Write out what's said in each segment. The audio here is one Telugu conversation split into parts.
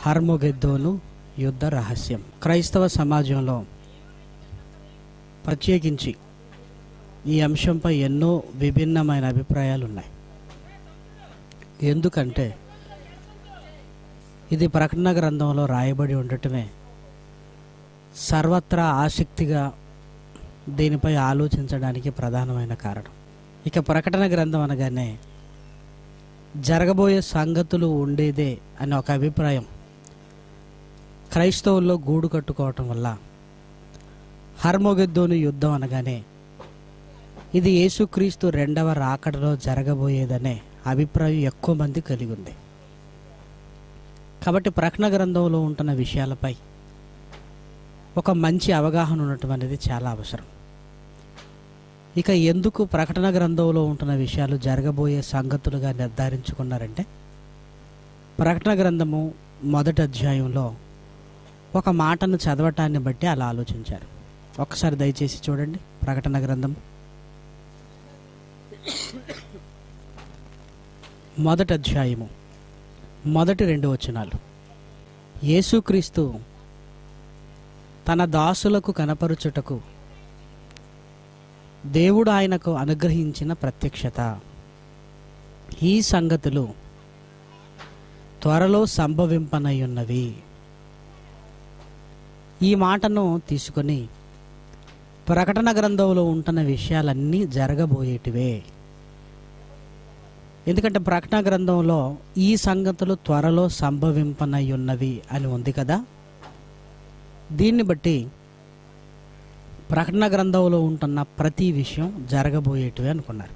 హర్మొగెద్దోను యుద్ధ రహస్యం క్రైస్తవ సమాజంలో ప్రత్యేకించి ఈ అంశంపై ఎన్నో విభిన్నమైన అభిప్రాయాలు ఉన్నాయి ఎందుకంటే ఇది ప్రకటన గ్రంథంలో రాయబడి ఉండటమే సర్వత్రా ఆసక్తిగా దీనిపై ఆలోచించడానికి ప్రధానమైన కారణం ఇక ప్రకటన గ్రంథం అనగానే జరగబోయే సంగతులు ఉండేదే అనే ఒక అభిప్రాయం క్రైస్తవుల్లో గూడు కట్టుకోవటం వల్ల హర్మొగెద్దోని యుద్ధం అనగానే ఇది యేసుక్రీస్తు రెండవ రాకడలో జరగబోయేదనే అభిప్రాయం ఎక్కువ మంది కలిగి ఉంది కాబట్టి ప్రకటన గ్రంథంలో ఉంటున్న విషయాలపై ఒక మంచి అవగాహన ఉండటం అనేది చాలా అవసరం ఇక ఎందుకు ప్రకటన గ్రంథంలో ఉంటున్న విషయాలు జరగబోయే సంగతులుగా నిర్ధారించుకున్నారంటే ప్రకటన గ్రంథము మొదటి అధ్యాయంలో ఒక మాటను చదవటాన్ని బట్టి అలా ఆలోచించారు ఒకసారి దయచేసి చూడండి ప్రకటన గ్రంథం మొదటి అధ్యాయము మొదటి రెండు వచనాలు యేసుక్రీస్తు తన దాసులకు కనపరుచుటకు దేవుడు ఆయనకు అనుగ్రహించిన ప్రత్యక్షత ఈ సంగతులు త్వరలో సంభవింపనయ్యున్నవి ఈ మాటను తీసుకొని ప్రకటన గ్రంథంలో ఉంటున్న విషయాలన్నీ జరగబోయేటివే ఎందుకంటే ప్రకటన గ్రంథంలో ఈ సంగతులు త్వరలో సంభవింపనయ్యున్నవి అని ఉంది కదా దీన్ని బట్టి ప్రకటన గ్రంథంలో ఉంటున్న ప్రతి విషయం జరగబోయేటివి అనుకున్నారు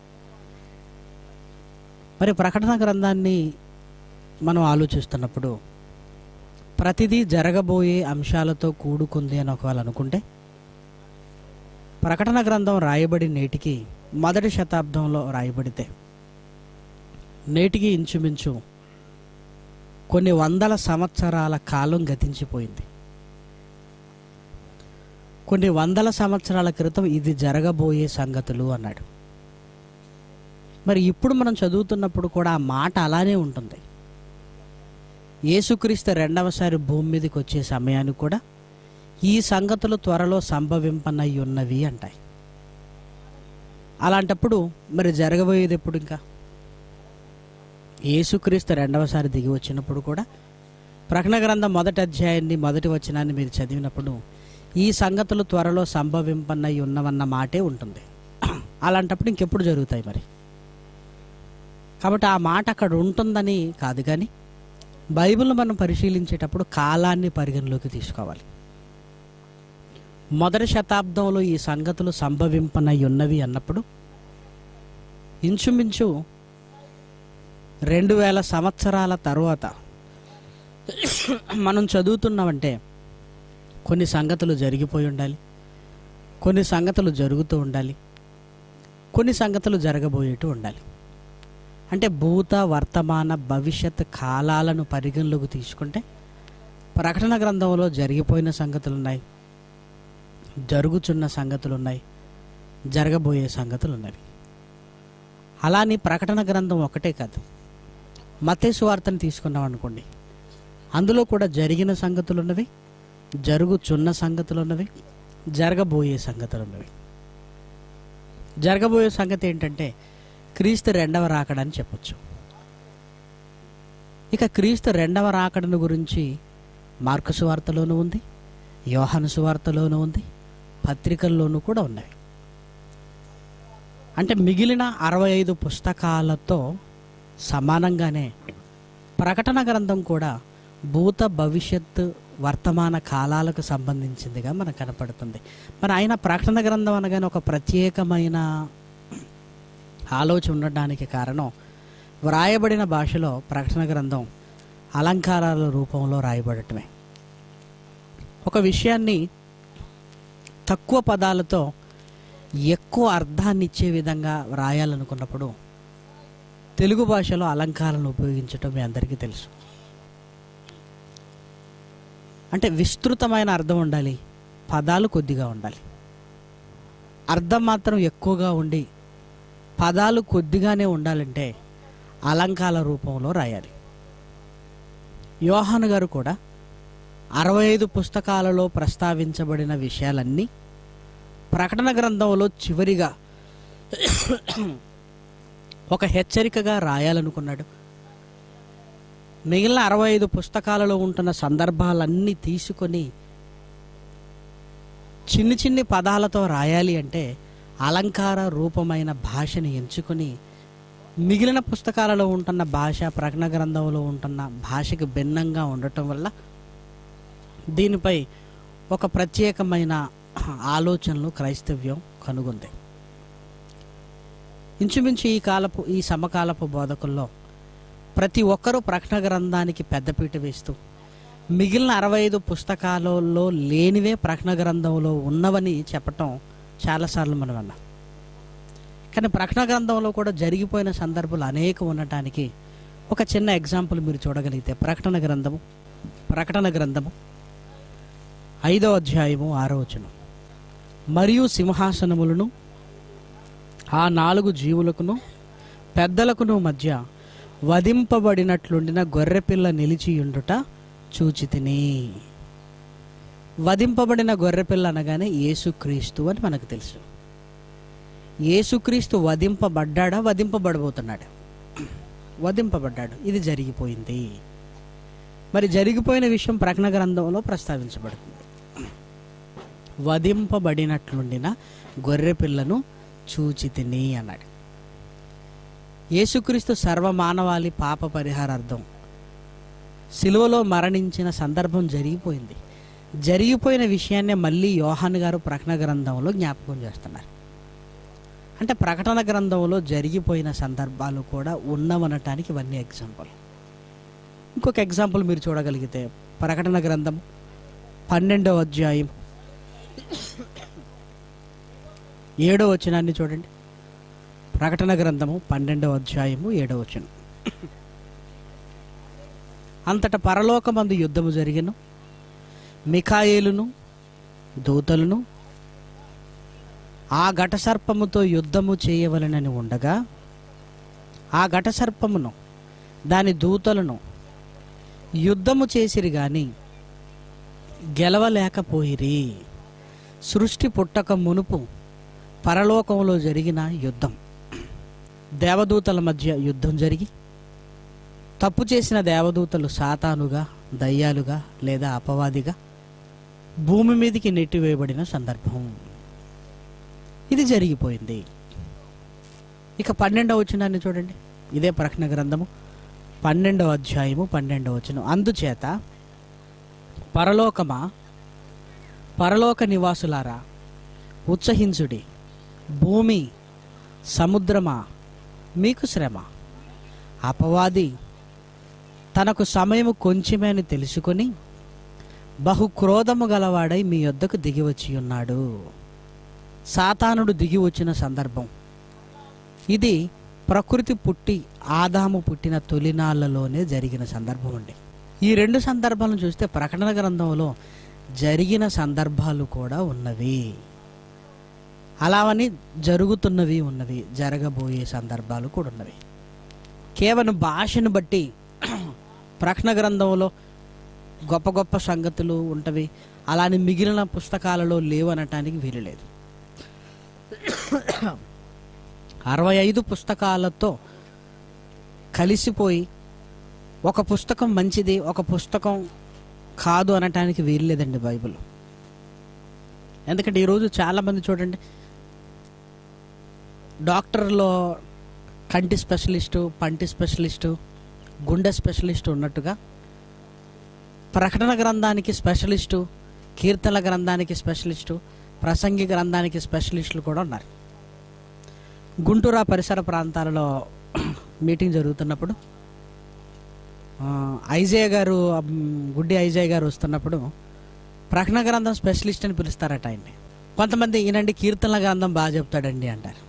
మరి ప్రకటన గ్రంథాన్ని మనం ఆలోచిస్తున్నప్పుడు ప్రతిదీ జరగబోయే అంశాలతో కూడుకుంది అని ఒకవేళ అనుకుంటే ప్రకటన గ్రంథం రాయబడి నేటికి మొదటి శతాబ్దంలో రాయబడితే నేటికి ఇంచుమించు కొన్ని వందల సంవత్సరాల కాలం గతించిపోయింది కొన్ని వందల సంవత్సరాల క్రితం ఇది జరగబోయే సంగతులు అన్నాడు మరి ఇప్పుడు మనం చదువుతున్నప్పుడు కూడా ఆ మాట అలానే ఉంటుంది యేసుక్రీస్తు రెండవసారి భూమి మీదకి వచ్చే సమయానికి కూడా ఈ సంగతులు త్వరలో సంభవింపనై ఉన్నవి అంటాయి అలాంటప్పుడు మరి జరగబోయేది ఎప్పుడు ఇంకా యేసుక్రీస్తు రెండవసారి దిగి వచ్చినప్పుడు కూడా ప్రకటన గ్రంథం మొదటి అధ్యాయాన్ని మొదటి వచనాన్ని మీరు చదివినప్పుడు ఈ సంగతులు త్వరలో సంభవింపనై ఉన్నవన్న మాటే ఉంటుంది అలాంటప్పుడు ఇంకెప్పుడు జరుగుతాయి మరి కాబట్టి ఆ మాట అక్కడ ఉంటుందని కాదు కానీ బైబిల్ మనం పరిశీలించేటప్పుడు కాలాన్ని పరిగణలోకి తీసుకోవాలి మొదటి శతాబ్దంలో ఈ సంగతులు సంభవింపనై ఉన్నవి అన్నప్పుడు ఇంచుమించు రెండు వేల సంవత్సరాల తర్వాత మనం చదువుతున్నామంటే కొన్ని సంగతులు జరిగిపోయి ఉండాలి కొన్ని సంగతులు జరుగుతూ ఉండాలి కొన్ని సంగతులు జరగబోయేట్టు ఉండాలి అంటే భూత వర్తమాన భవిష్యత్ కాలాలను పరిగణలోకి తీసుకుంటే ప్రకటన గ్రంథంలో జరిగిపోయిన సంగతులు ఉన్నాయి జరుగుచున్న సంగతులు ఉన్నాయి జరగబోయే సంగతులు ఉన్నవి అలాని ప్రకటన గ్రంథం ఒకటే కాదు మతేసు వార్తను తీసుకున్నాం అనుకోండి అందులో కూడా జరిగిన సంగతులు ఉన్నవి జరుగుచున్న సంగతులు ఉన్నవి జరగబోయే సంగతులు ఉన్నవి జరగబోయే సంగతి ఏంటంటే క్రీస్తు రెండవ రాకడని చెప్పొచ్చు ఇక క్రీస్తు రెండవ రాకడను గురించి మార్కు సువార్తలోనూ ఉంది యోహాను సువార్తలోనూ ఉంది పత్రికల్లోనూ కూడా ఉన్నాయి అంటే మిగిలిన అరవై ఐదు పుస్తకాలతో సమానంగానే ప్రకటన గ్రంథం కూడా భూత భవిష్యత్తు వర్తమాన కాలాలకు సంబంధించిందిగా మనకు కనపడుతుంది మరి ఆయన ప్రకటన గ్రంథం అనగానే ఒక ప్రత్యేకమైన ఆలోచన ఉండడానికి కారణం వ్రాయబడిన భాషలో ప్రకటన గ్రంథం అలంకారాల రూపంలో రాయబడటమే ఒక విషయాన్ని తక్కువ పదాలతో ఎక్కువ అర్థాన్ని ఇచ్చే విధంగా వ్రాయాలనుకున్నప్పుడు తెలుగు భాషలో అలంకారాలను ఉపయోగించటం మీ అందరికీ తెలుసు అంటే విస్తృతమైన అర్థం ఉండాలి పదాలు కొద్దిగా ఉండాలి అర్థం మాత్రం ఎక్కువగా ఉండి పదాలు కొద్దిగానే ఉండాలంటే అలంకార రూపంలో రాయాలి యోహాను గారు కూడా అరవై ఐదు పుస్తకాలలో ప్రస్తావించబడిన విషయాలన్నీ ప్రకటన గ్రంథంలో చివరిగా ఒక హెచ్చరికగా రాయాలనుకున్నాడు మిగిలిన అరవై ఐదు పుస్తకాలలో ఉంటున్న సందర్భాలన్నీ తీసుకొని చిన్ని చిన్ని పదాలతో రాయాలి అంటే అలంకార రూపమైన భాషని ఎంచుకొని మిగిలిన పుస్తకాలలో ఉంటున్న భాష ప్రకటన గ్రంథంలో ఉంటున్న భాషకి భిన్నంగా ఉండటం వల్ల దీనిపై ఒక ప్రత్యేకమైన ఆలోచనలు క్రైస్తవ్యం కనుగొంది ఇంచుమించు ఈ కాలపు ఈ సమకాలపు బోధకుల్లో ప్రతి ఒక్కరూ ప్రకటన గ్రంథానికి పెద్దపీట వేస్తూ మిగిలిన అరవై ఐదు పుస్తకాలలో లేనివే ప్రకటన గ్రంథంలో ఉన్నవని చెప్పటం చాలాసార్లు మనం అన్నాం కానీ ప్రకటన గ్రంథంలో కూడా జరిగిపోయిన సందర్భాలు అనేకం ఉండటానికి ఒక చిన్న ఎగ్జాంపుల్ మీరు చూడగలిగితే ప్రకటన గ్రంథము ప్రకటన గ్రంథము ఐదో అధ్యాయము ఆరో వచనం మరియు సింహాసనములను ఆ నాలుగు జీవులకును పెద్దలకును మధ్య వధింపబడినట్లుండిన గొర్రెపిల్ల నిలిచియుండుట చూచితిని వధింపబడిన గొర్రెపిల్ల అనగానే యేసుక్రీస్తు అని మనకు తెలుసు యేసుక్రీస్తు వధింపబడ్డాడా వధింపబడబోతున్నాడు వధింపబడ్డాడు ఇది జరిగిపోయింది మరి జరిగిపోయిన విషయం ప్రకటన గ్రంథంలో ప్రస్తావించబడుతుంది వధింపబడినట్లుండిన గొర్రె పిల్లను చూచితిని అన్నాడు యేసుక్రీస్తు సర్వమానవాళి పాప పరిహారార్థం సిలువలో మరణించిన సందర్భం జరిగిపోయింది జరిగిపోయిన విషయాన్నే మళ్ళీ యోహాన్ గారు ప్రకటన గ్రంథంలో జ్ఞాపకం చేస్తున్నారు అంటే ప్రకటన గ్రంథంలో జరిగిపోయిన సందర్భాలు కూడా ఉన్నవనటానికి ఇవన్నీ ఎగ్జాంపుల్ ఇంకొక ఎగ్జాంపుల్ మీరు చూడగలిగితే ప్రకటన గ్రంథం పన్నెండవ అధ్యాయం ఏడో వచనాన్ని చూడండి ప్రకటన గ్రంథము పన్నెండవ అధ్యాయము ఏడో వచనం అంతట పరలోకమందు యుద్ధము జరిగెను మిఖాయేలును దూతలను ఆ ఘటసర్పముతో యుద్ధము చేయవలనని ఉండగా ఆ ఘటసర్పమును దాని దూతలను యుద్ధము చేసిరి గాని గెలవలేకపోయిరి సృష్టి పుట్టక మునుపు పరలోకంలో జరిగిన యుద్ధం దేవదూతల మధ్య యుద్ధం జరిగి తప్పు చేసిన దేవదూతలు సాతానుగా దయ్యాలుగా లేదా అపవాదిగా భూమి మీదకి నెట్టివేయబడిన సందర్భం ఇది జరిగిపోయింది ఇక పన్నెండవ వచనాన్ని చూడండి ఇదే ప్రకటన గ్రంథము పన్నెండవ అధ్యాయము పన్నెండవ వచనం అందుచేత పరలోకమా పరలోక నివాసులారా ఉత్సహించుడి భూమి సముద్రమా మీకు శ్రమ అపవాది తనకు సమయము కొంచెమే అని తెలుసుకొని బహు క్రోధము గలవాడై మీ యొద్దకు దిగి వచ్చి ఉన్నాడు సాతానుడు దిగి వచ్చిన సందర్భం ఇది ప్రకృతి పుట్టి ఆదాము పుట్టిన తొలినాళ్లలోనే జరిగిన సందర్భం అండి ఈ రెండు సందర్భాలను చూస్తే ప్రకటన గ్రంథంలో జరిగిన సందర్భాలు కూడా ఉన్నవి అలావని జరుగుతున్నవి ఉన్నవి జరగబోయే సందర్భాలు కూడా ఉన్నవి కేవలం భాషను బట్టి ప్రకటన గ్రంథంలో గొప్ప గొప్ప సంగతులు ఉంటవి అలానే మిగిలిన పుస్తకాలలో లేవు అనటానికి వీలు లేదు అరవై ఐదు పుస్తకాలతో కలిసిపోయి ఒక పుస్తకం మంచిది ఒక పుస్తకం కాదు అనటానికి వీలు లేదండి బైబిల్ ఎందుకంటే ఈరోజు చాలామంది చూడండి డాక్టర్లో కంటి స్పెషలిస్టు పంటి స్పెషలిస్టు గుండె స్పెషలిస్టు ఉన్నట్టుగా ప్రకటన గ్రంథానికి స్పెషలిస్టు కీర్తనల గ్రంథానికి స్పెషలిస్టు ప్రసంగి గ్రంథానికి స్పెషలిస్టులు కూడా ఉన్నారు గుంటూరు ఆ పరిసర ప్రాంతాలలో మీటింగ్ జరుగుతున్నప్పుడు ఆ, ఐజయ గారు అమ్, గుడ్డి ఐజయ గారు వస్తున్నప్పుడు ప్రకటన గ్రంథం స్పెషలిస్ట్ అని పిలుస్తారట ఆయన్ని కొంతమంది ఈయనండి కీర్తనల గ్రంథం బాగా చెప్తాడండి అంటారు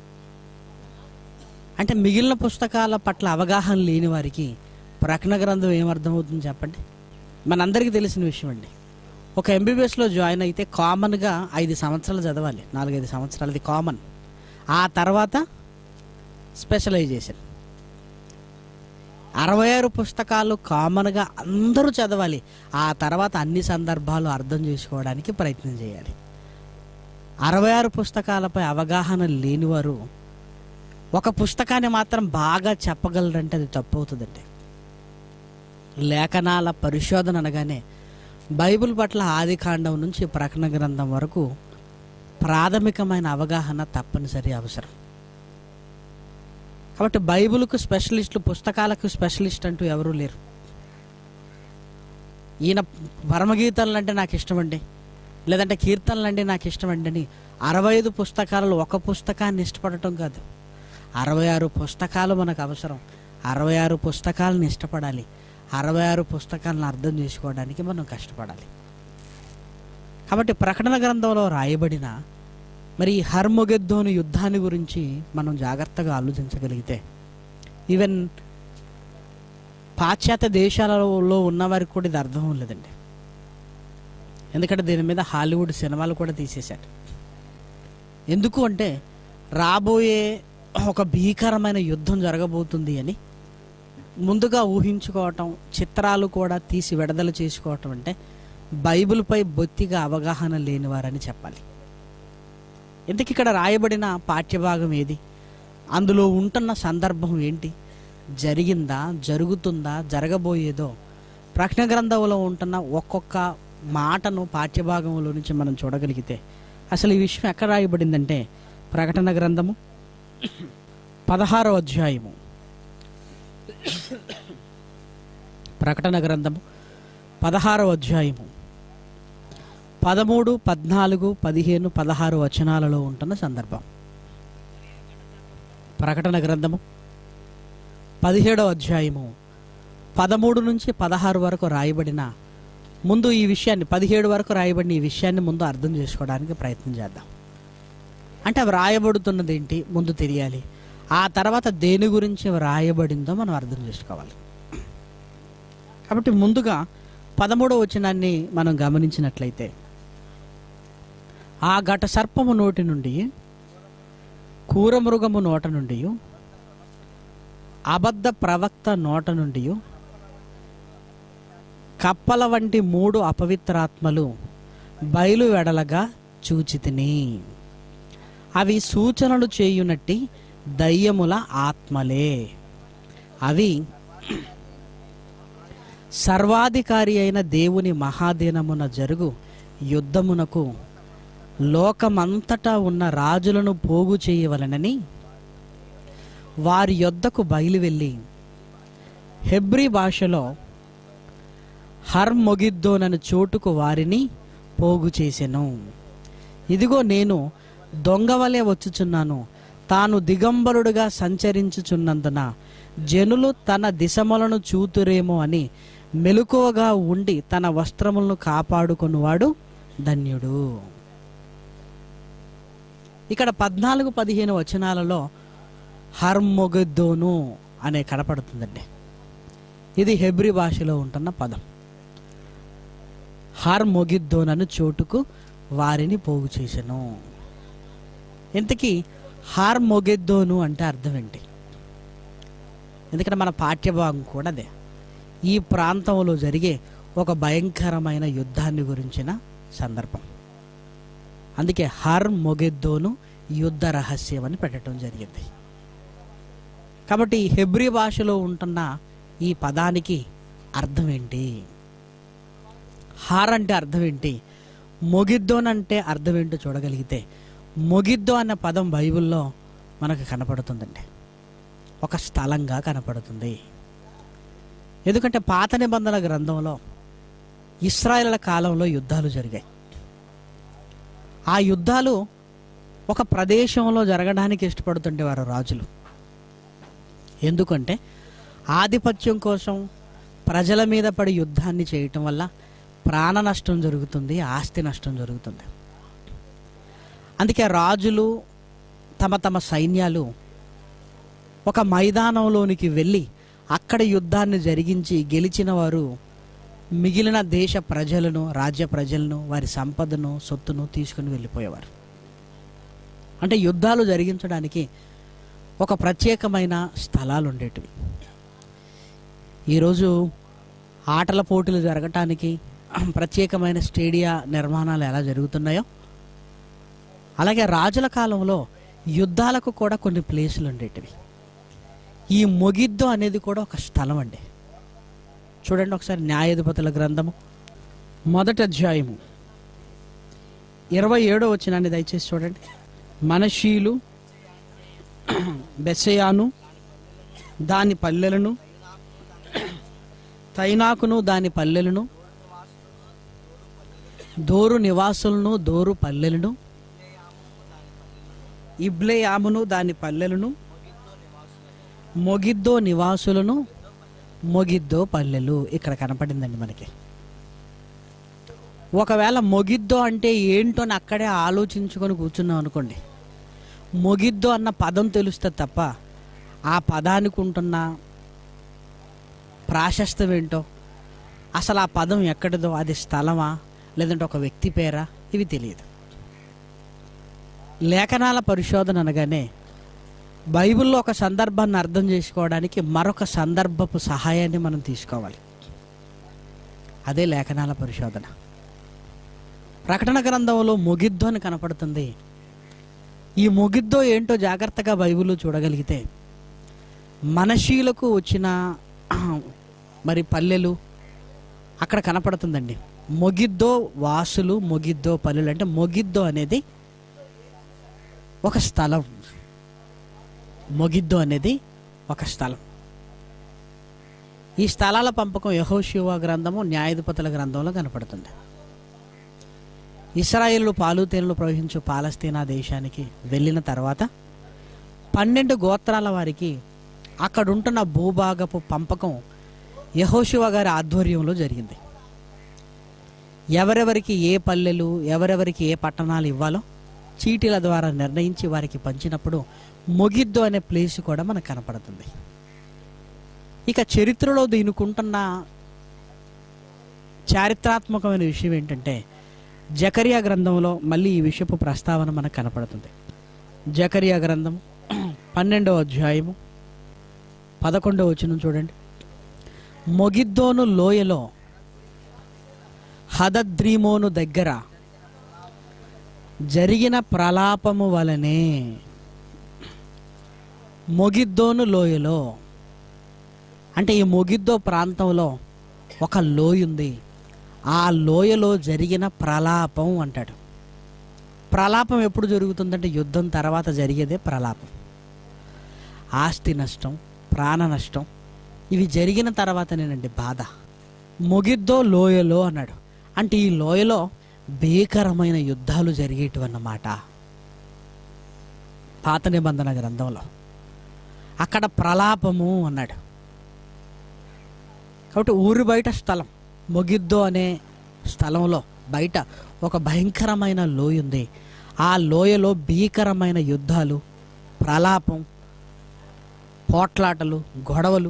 అంటే మిగిలిన పుస్తకాల పట్ల అవగాహన లేని వారికి ప్రకటన గ్రంథం ఏమర్థమవుతుంది చెప్పండి మనందరికీ తెలిసిన విషయం అండి ఒక ఎంబీబీఎస్లో జాయిన్ అయితే కామన్గా ఐదు సంవత్సరాలు చదవాలి నాలుగైదు సంవత్సరాలు అది కామన్ ఆ తర్వాత స్పెషలైజేషన్ అరవై ఆరు పుస్తకాలు కామన్గా అందరూ చదవాలి ఆ తర్వాత అన్ని సందర్భాలు అర్థం చేసుకోవడానికి ప్రయత్నం చేయాలి అరవై ఆరు పుస్తకాలపై అవగాహన లేనివారు ఒక పుస్తకాన్ని మాత్రం బాగా చెప్పగలరంటే అది తప్పు అవుతుందండి లేఖనాల పరిశోధన అనగానే బైబిల్ పట్ల ఆది కాండం నుంచి ప్రకటన గ్రంథం వరకు ప్రాథమికమైన అవగాహన తప్పనిసరి అవసరం కాబట్టి బైబిల్కు స్పెషలిస్టులు పుస్తకాలకు స్పెషలిస్ట్ అంటూ ఎవరూ లేరు ఈయన పరమగీతాలు అంటే నాకు ఇష్టమండి లేదంటే కీర్తనలు అంటే నాకు ఇష్టమండి అని అరవై ఐదు పుస్తకాలలో ఒక పుస్తకాన్ని ఇష్టపడటం కాదు అరవై ఆరు పుస్తకాలు మనకు అవసరం అరవై ఆరు పుస్తకాలను ఇష్టపడాలి అరవై ఆరు పుస్తకాలను అర్థం చేసుకోవడానికి మనం కష్టపడాలి కాబట్టి ప్రకటన గ్రంథంలో రాయబడిన మరి ఈ హర్మొగెద్దోని యుద్ధాన్ని గురించి మనం జాగ్రత్తగా ఆలోచించగలిగితే ఈవెన్ పాశ్చాత్య దేశాలలో ఉన్నవారికి కూడా ఇది అర్థం లేదండి ఎందుకంటే దీని మీద హాలీవుడ్ సినిమాలు కూడా తీసేశారు ఎందుకు అంటే రాబోయే ఒక భీకరమైన యుద్ధం జరగబోతుంది అని ముందుగా ఊహించుకోవటం చిత్రాలు కూడా తీసి విడుదల చేసుకోవటం అంటే బైబిల్పై బొత్తిగా అవగాహన లేనివారని చెప్పాలి ఎందుకు ఇక్కడ రాయబడిన పాఠ్యభాగం ఏది అందులో ఉంటున్న సందర్భం ఏంటి జరిగిందా జరుగుతుందా జరగబోయేదో ప్రకటన గ్రంథంలో ఉంటున్న ఒక్కొక్క మాటను పాఠ్యభాగంలో నుంచి మనం చూడగలిగితే అసలు ఈ విషయం ఎక్కడ రాయబడిందంటే ప్రకటన గ్రంథము పదహారో అధ్యాయము ప్రకటన గ్రంథము పదహారవ అధ్యాయము పదమూడు పద్నాలుగు పదిహేను పదహారు వచనాలలో ఉంటున్న సందర్భం ప్రకటన గ్రంథము పదిహేడవ అధ్యాయము పదమూడు నుంచి పదహారు వరకు రాయబడిన ముందు ఈ విషయాన్ని పదిహేడు వరకు రాయబడిన ఈ విషయాన్ని ముందు అర్థం చేసుకోవడానికి ప్రయత్నం చేద్దాం అంటే అవి రాయబడుతున్నది ఏంటి ముందు తెలియాలి ఆ తర్వాత దేని గురించి రాయబడిందో మనం అర్థం చేసుకోవాలి కాబట్టి ముందుగా పదమూడవ వచనాన్ని మనం గమనించినట్లయితే ఆ ఘట సర్పము నోటి నుండి కూరమృగము నోట నుండి అబద్ధ ప్రవక్త నోట నుండి కప్పల వంటి మూడు అపవిత్రాత్మలు బయలు వెడలగా చూచితిని అవి సూచనలు చేయునట్టి దయ్యముల ఆత్మలే అవి సర్వాధికారి అయిన దేవుని మహాదీనమున జరుగు యుద్ధమునకు లోకమంతటా ఉన్న రాజులను పోగు చేయవలనని వారి యొద్దకు బయలువెళ్ళి హెబ్రీ భాషలో హర్మొగిద్దోనను చోటుకు వారిని పోగు చేసెను ఇదిగో నేను దొంగవలే వచ్చుచున్నాను తాను దిగంబరుడుగా సంచరించుచున్నందున జనులు తన దిశములను చూతురేమో అని మెలకువగా ఉండి తన వస్త్రములను కాపాడుకున్నవాడు ధన్యుడు ఇక్కడ పద్నాలుగు పదిహేను వచనాలలో హర్మొగద్దోను అనే కనపడుతుందండి ఇది హెబ్రి భాషలో ఉంటున్న పదం హార్ మొగిద్దోనను చోటుకు వారిని పోగు చేసెను ఇంతకీ హార్ మొగెద్దోను అంటే అర్థం ఏంటి ఎందుకంటే మన పాఠ్యభాగం కూడా అదే ఈ ప్రాంతంలో జరిగే ఒక భయంకరమైన యుద్ధాన్ని గురించిన సందర్భం అందుకే హర్ మొగెద్దోను యుద్ధ రహస్యం అని పెట్టడం జరిగింది కాబట్టి హెబ్రి భాషలో ఉంటున్న ఈ పదానికి అర్థం ఏంటి హార్ అంటే అర్థం ఏంటి మొగిద్దోన్ అంటే అర్థం ఏంటో చూడగలిగితే మొగిద్దో అన్న పదం బైబిల్లో మనకు కనపడుతుందండి ఒక స్థలంగా కనపడుతుంది ఎందుకంటే పాత నిబంధన గ్రంథంలో ఇస్రాయేళ్ల కాలంలో యుద్ధాలు జరిగాయి ఆ యుద్ధాలు ఒక ప్రదేశంలో జరగడానికి ఇష్టపడుతుండేవారు రాజులు ఎందుకంటే ఆధిపత్యం కోసం ప్రజల మీద పడి యుద్ధాన్ని చేయటం వల్ల ప్రాణ నష్టం జరుగుతుంది ఆస్తి నష్టం జరుగుతుంది అందుకే రాజులు తమ తమ సైన్యాలు ఒక మైదానంలోనికి వెళ్ళి అక్కడ యుద్ధాన్ని జరిగించి గెలిచిన వారు మిగిలిన దేశ ప్రజలను రాజ్య ప్రజలను వారి సంపదను సొత్తును తీసుకుని వెళ్ళిపోయేవారు అంటే యుద్ధాలు జరిగించడానికి ఒక ప్రత్యేకమైన స్థలాలు ఉండేటివి ఈరోజు ఆటల పోటీలు జరగటానికి ప్రత్యేకమైన స్టేడియా నిర్మాణాలు ఎలా జరుగుతున్నాయో అలాగే రాజుల కాలంలో యుద్ధాలకు కూడా కొన్ని ప్లేసులు ఉండేటివి ఈ మొగిద్దో అనేది కూడా ఒక స్థలం అండి చూడండి ఒకసారి న్యాయాధిపతుల గ్రంథము మొదటి అధ్యాయము ఇరవై ఏడో వచ్చినాన్ని దయచేసి చూడండి మనషీలు బెసయాను దాని పల్లెలను తైనాకును దాని పల్లెలను దోరు నివాసులను దోరు పల్లెలను ఇబ్లేయామును దాని పల్లెలను మొగిద్దో నివాసులను మొగిద్దో పల్లెలు ఇక్కడ కనపడిందండి మనకి ఒకవేళ మొగిద్దో అంటే ఏంటో అని అక్కడే ఆలోచించుకొని కూర్చున్నాం అనుకోండి మొగిద్దో అన్న పదం తెలుస్తుంది తప్ప ఆ పదానికి ఉంటున్న ప్రాశస్తం ఏంటో అసలు ఆ పదం ఎక్కడిదో అది స్థలమా లేదంటే ఒక వ్యక్తి పేరా ఇవి తెలియదు లేఖనాల పరిశోధన అనగానే బైబిల్లో ఒక సందర్భాన్ని అర్థం చేసుకోవడానికి మరొక సందర్భపు సహాయాన్ని మనం తీసుకోవాలి అదే లేఖనాల పరిశోధన ప్రకటన గ్రంథంలో ముగిద్దో అని కనపడుతుంది ఈ ముగిద్దో ఏంటో జాగ్రత్తగా బైబిల్లో చూడగలిగితే మనషీలకు వచ్చిన మరి పల్లెలు అక్కడ కనపడుతుందండి మొగిద్దో వాసులు మొగిద్దో పల్లెలు అంటే మొగిద్దో అనేది ఒక స్థలం మొగిద్దో అనేది ఒక స్థలం ఈ స్థలాల పంపకం యహోశివ గ్రంథము న్యాయాధిపతుల గ్రంథంలో కనపడుతుంది ఇస్రాయేలు పాలు తేనెలు ప్రవహించు పాలస్తీనా దేశానికి వెళ్ళిన తర్వాత పన్నెండు గోత్రాల వారికి అక్కడ ఉంటున్న భూభాగపు పంపకం యహోశివ గారి ఆధ్వర్యంలో జరిగింది ఎవరెవరికి ఏ పల్లెలు ఎవరెవరికి ఏ పట్టణాలు ఇవ్వాలో చీటీల ద్వారా నిర్ణయించి వారికి పంచినప్పుడు మొగిద్దు అనే ప్లేస్ కూడా మనకు కనపడుతుంది ఇక చరిత్రలో దీనికుంటున్న చారిత్రాత్మకమైన విషయం ఏంటంటే జకరియా గ్రంథంలో మళ్ళీ ఈ విషయపు ప్రస్తావన మనకు కనపడుతుంది జకరియా గ్రంథం పన్నెండవ అధ్యాయము పదకొండవ వచనం చూడండి మొగిద్దోను లోయలో హదద్రీమోను దగ్గర జరిగిన ప్రలాపము వలనే మొగిద్దోను లోయలో అంటే ఈ మొగిద్దో ప్రాంతంలో ఒక లోయ ఉంది ఆ లోయలో జరిగిన ప్రలాపం అంటాడు ప్రలాపం ఎప్పుడు జరుగుతుందంటే యుద్ధం తర్వాత జరిగేదే ప్రలాపం ఆస్తి నష్టం ప్రాణ నష్టం ఇవి జరిగిన తర్వాతనేనండి బాధ మొగిద్దో లోయలో అన్నాడు అంటే ఈ లోయలో భీకరమైన యుద్ధాలు జరిగేటివన్నమాట పాత నిబంధన గ్రంథంలో అక్కడ ప్రలాపము అన్నాడు కాబట్టి ఊరి బయట స్థలం మొగిద్దో అనే స్థలంలో బయట ఒక భయంకరమైన లోయ ఉంది ఆ లోయలో భీకరమైన యుద్ధాలు ప్రలాపం పోట్లాటలు గొడవలు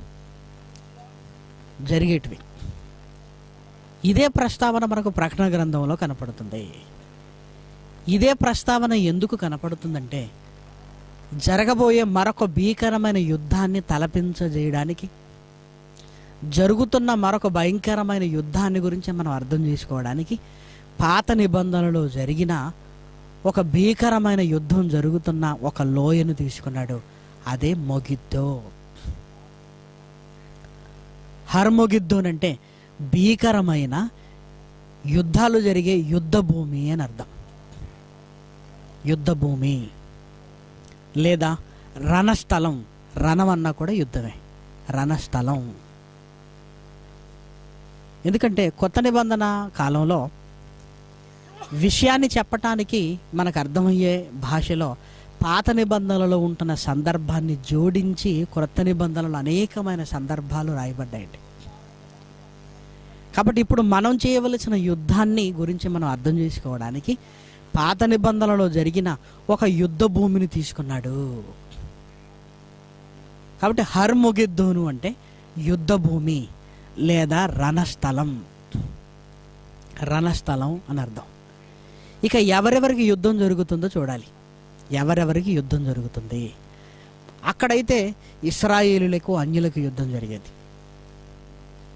జరిగేటివి ఇదే ప్రస్తావన మనకు ప్రకటన గ్రంథంలో కనపడుతుంది ఇదే ప్రస్తావన ఎందుకు కనపడుతుందంటే జరగబోయే మరొక భీకరమైన యుద్ధాన్ని తలపించజేయడానికి జరుగుతున్న మరొక భయంకరమైన యుద్ధాన్ని గురించి మనం అర్థం చేసుకోవడానికి పాత నిబంధనలో జరిగిన ఒక భీకరమైన యుద్ధం జరుగుతున్న ఒక లోయను తీసుకున్నాడు అదే మొగిద్దో హర్మొగిద్దోన్ అంటే భీకరమైన యుద్ధాలు జరిగే యుద్ధ భూమి అని అర్థం యుద్ధ భూమి లేదా రణస్థలం రణం అన్నా కూడా యుద్ధమే రణస్థలం ఎందుకంటే కొత్త నిబంధన కాలంలో విషయాన్ని చెప్పటానికి మనకు అర్థమయ్యే భాషలో పాత నిబంధనలలో ఉంటున్న సందర్భాన్ని జోడించి క్రొత్త నిబంధనలు అనేకమైన సందర్భాలు రాయబడ్డాయండి కాబట్టి ఇప్పుడు మనం చేయవలసిన యుద్ధాన్ని గురించి మనం అర్థం చేసుకోవడానికి పాత నిబంధనలో జరిగిన ఒక యుద్ధ భూమిని తీసుకున్నాడు కాబట్టి హర్ముగిద్దోను అంటే యుద్ధ భూమి లేదా రణస్థలం రణస్థలం అని అర్థం ఇక ఎవరెవరికి యుద్ధం జరుగుతుందో చూడాలి ఎవరెవరికి యుద్ధం జరుగుతుంది అక్కడైతే ఇస్రాయేలులకు అన్యులకు యుద్ధం జరిగేది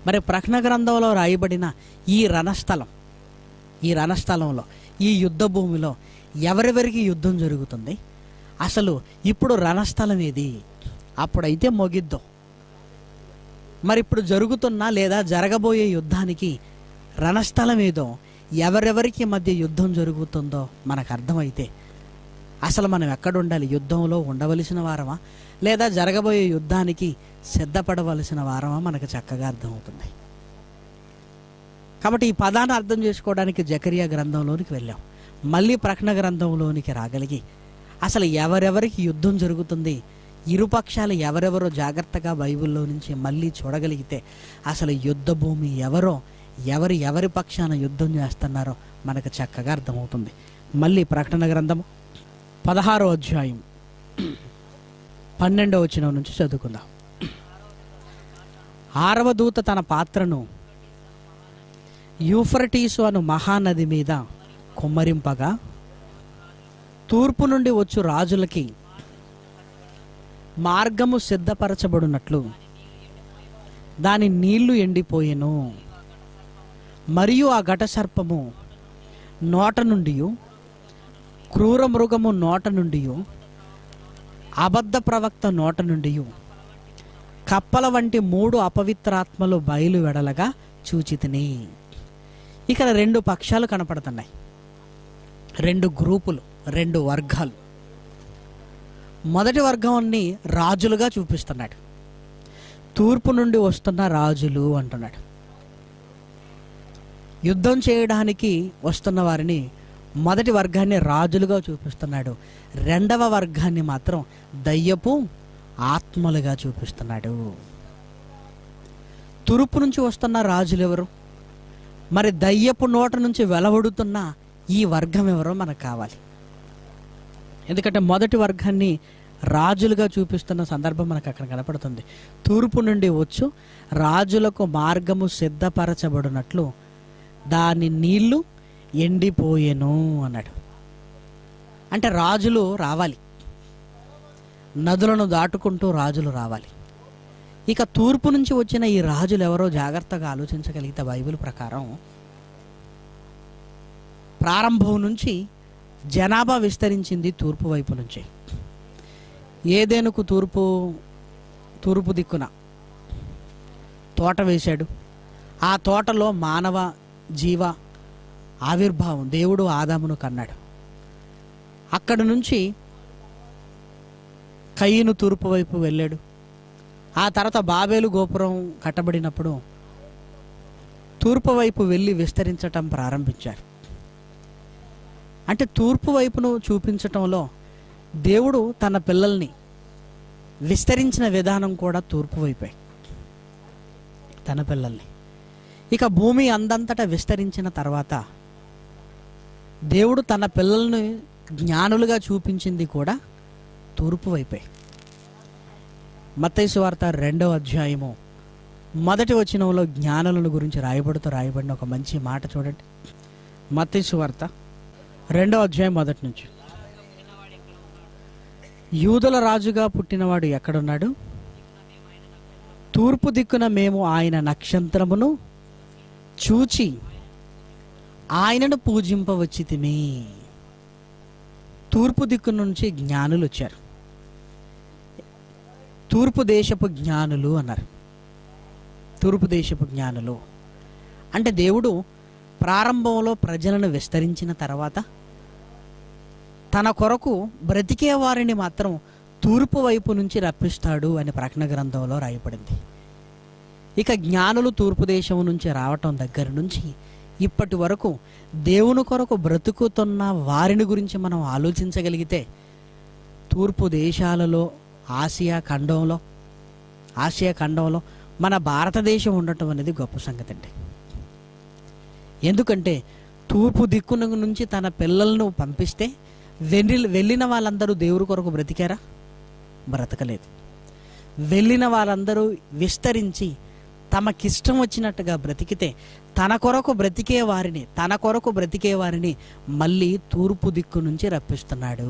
మరి ప్రకటన గ్రంథంలో రాయబడిన ఈ రణస్థలం ఈ రణస్థలంలో ఈ యుద్ధ భూమిలో ఎవరెవరికి యుద్ధం జరుగుతుంది అసలు ఇప్పుడు రణస్థలం ఏది అప్పుడైతే మొగిద్దాం మరి ఇప్పుడు జరుగుతున్న లేదా జరగబోయే యుద్ధానికి రణస్థలం ఏదో ఎవరెవరికి మధ్య యుద్ధం జరుగుతుందో మనకు అర్థమైతే అసలు మనం ఎక్కడ ఉండాలి యుద్ధంలో ఉండవలసిన వారమా లేదా జరగబోయే యుద్ధానికి సిద్ధపడవలసిన వారమా మనకు చక్కగా అర్థమవుతుంది కాబట్టి ఈ పదాన్ని అర్థం చేసుకోవడానికి జకరియా గ్రంథంలోనికి వెళ్ళాం మళ్ళీ ప్రకటన గ్రంథంలోనికి రాగలిగి అసలు ఎవరెవరికి యుద్ధం జరుగుతుంది ఇరుపక్షాలు ఎవరెవరో జాగ్రత్తగా బైబిల్లో నుంచి మళ్ళీ చూడగలిగితే అసలు యుద్ధ భూమి ఎవరో ఎవరు ఎవరి పక్షాన యుద్ధం చేస్తున్నారో మనకు చక్కగా అర్థమవుతుంది మళ్ళీ ప్రకటన గ్రంథం పదహారో అధ్యాయం పన్నెండవ వచనం నుంచి చదువుకుందాం ఆరవ దూత తన పాత్రను యూఫ్రటీసు అను మహానది మీద కుమ్మరింపగా తూర్పు నుండి వచ్చు రాజులకి మార్గము సిద్ధపరచబడినట్లు దాని నీళ్లు ఎండిపోయెను మరియు ఆ ఘట సర్పము నోట నుండి క్రూర మృగము నోట నుండి అబద్ధ ప్రవక్త నోట నుండి కప్పల వంటి మూడు అపవిత్రాత్మలు బయలు వెడలగా చూచితిని ఇక్కడ రెండు పక్షాలు కనపడుతున్నాయి రెండు గ్రూపులు రెండు వర్గాలు మొదటి వర్గాన్ని రాజులుగా చూపిస్తున్నాడు తూర్పు నుండి వస్తున్న రాజులు అంటున్నాడు యుద్ధం చేయడానికి వస్తున్న వారిని మొదటి వర్గాన్ని రాజులుగా చూపిస్తున్నాడు రెండవ వర్గాన్ని మాత్రం దయ్యపు ఆత్మలుగా చూపిస్తున్నాడు తూర్పు నుంచి వస్తున్న రాజులు ఎవరు మరి దయ్యపు నోట నుంచి వెలవడుతున్న ఈ వర్గం ఎవరో మనకు కావాలి ఎందుకంటే మొదటి వర్గాన్ని రాజులుగా చూపిస్తున్న సందర్భం మనకు అక్కడ కనపడుతుంది తూర్పు నుండి వచ్చు రాజులకు మార్గము సిద్ధపరచబడినట్లు దాని నీళ్లు ఎండిపోయెను అన్నాడు అంటే రాజులు రావాలి నదులను దాటుకుంటూ రాజులు రావాలి ఇక తూర్పు నుంచి వచ్చిన ఈ రాజులు ఎవరో జాగ్రత్తగా ఆలోచించగలిగితే బైబిల్ ప్రకారం ప్రారంభం నుంచి జనాభా విస్తరించింది తూర్పు వైపు నుంచి ఏదేనుకు తూర్పు తూర్పు దిక్కున తోట వేశాడు ఆ తోటలో మానవ జీవ ఆవిర్భావం దేవుడు ఆదామును కన్నాడు అక్కడి నుంచి కయ్యను తూర్పు వైపు వెళ్ళాడు ఆ తర్వాత బాబేలు గోపురం కట్టబడినప్పుడు తూర్పు వైపు వెళ్ళి విస్తరించటం ప్రారంభించారు అంటే తూర్పు వైపును చూపించటంలో దేవుడు తన పిల్లల్ని విస్తరించిన విధానం కూడా తూర్పు వైపే తన పిల్లల్ని ఇక భూమి అందంతటా విస్తరించిన తర్వాత దేవుడు తన పిల్లల్ని జ్ఞానులుగా చూపించింది కూడా తూర్పు వైపే మత్తయి వార్త రెండవ అధ్యాయము మొదటి వచనంలో జ్ఞానులను గురించి రాయబడుతూ రాయబడిన ఒక మంచి మాట చూడండి మత్తయి వార్త రెండవ అధ్యాయం మొదటి నుంచి యూదుల రాజుగా పుట్టినవాడు ఎక్కడున్నాడు తూర్పు దిక్కున మేము ఆయన నక్షత్రమును చూచి ఆయనను పూజింపవచ్చితిమి తూర్పు దిక్కు నుంచి జ్ఞానులు వచ్చారు తూర్పు దేశపు జ్ఞానులు అన్నారు తూర్పు దేశపు జ్ఞానులు అంటే దేవుడు ప్రారంభంలో ప్రజలను విస్తరించిన తర్వాత తన కొరకు బ్రతికే వారిని మాత్రం తూర్పు వైపు నుంచి రప్పిస్తాడు అని ప్రకటన గ్రంథంలో రాయబడింది ఇక జ్ఞానులు తూర్పు దేశం నుంచి రావటం దగ్గర నుంచి ఇప్పటి వరకు దేవుని కొరకు బ్రతుకుతున్న వారిని గురించి మనం ఆలోచించగలిగితే తూర్పు దేశాలలో ఆసియా ఖండంలో ఆసియా ఖండంలో మన భారతదేశం ఉండటం అనేది గొప్ప సంగతి అండి ఎందుకంటే తూర్పు దిక్కున నుంచి తన పిల్లలను పంపిస్తే వెళ్ళి వెళ్ళిన వాళ్ళందరూ దేవుడి కొరకు బ్రతికారా బ్రతకలేదు వెళ్ళిన వాళ్ళందరూ విస్తరించి తమకిష్టం వచ్చినట్టుగా బ్రతికితే తన కొరకు బ్రతికే వారిని తన కొరకు బ్రతికే వారిని మళ్ళీ తూర్పు దిక్కు నుంచి రప్పిస్తున్నాడు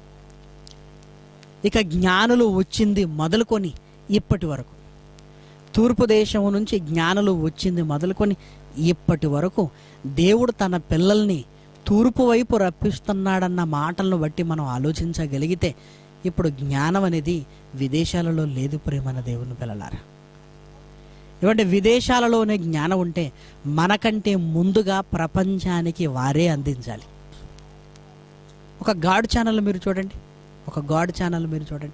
ఇక జ్ఞానులు వచ్చింది మొదలుకొని ఇప్పటి వరకు తూర్పు దేశం నుంచి జ్ఞానులు వచ్చింది మొదలుకొని ఇప్పటి వరకు దేవుడు తన పిల్లల్ని తూర్పు వైపు రప్పిస్తున్నాడన్న మాటలను బట్టి మనం ఆలోచించగలిగితే ఇప్పుడు జ్ఞానం అనేది విదేశాలలో లేదు ప్రేమన దేవుని పిల్లలారా ఇవంటే విదేశాలలోనే జ్ఞానం ఉంటే మనకంటే ముందుగా ప్రపంచానికి వారే అందించాలి ఒక గాడ్ ఛానల్ మీరు చూడండి ఒక గాడ్ ఛానల్ మీరు చూడండి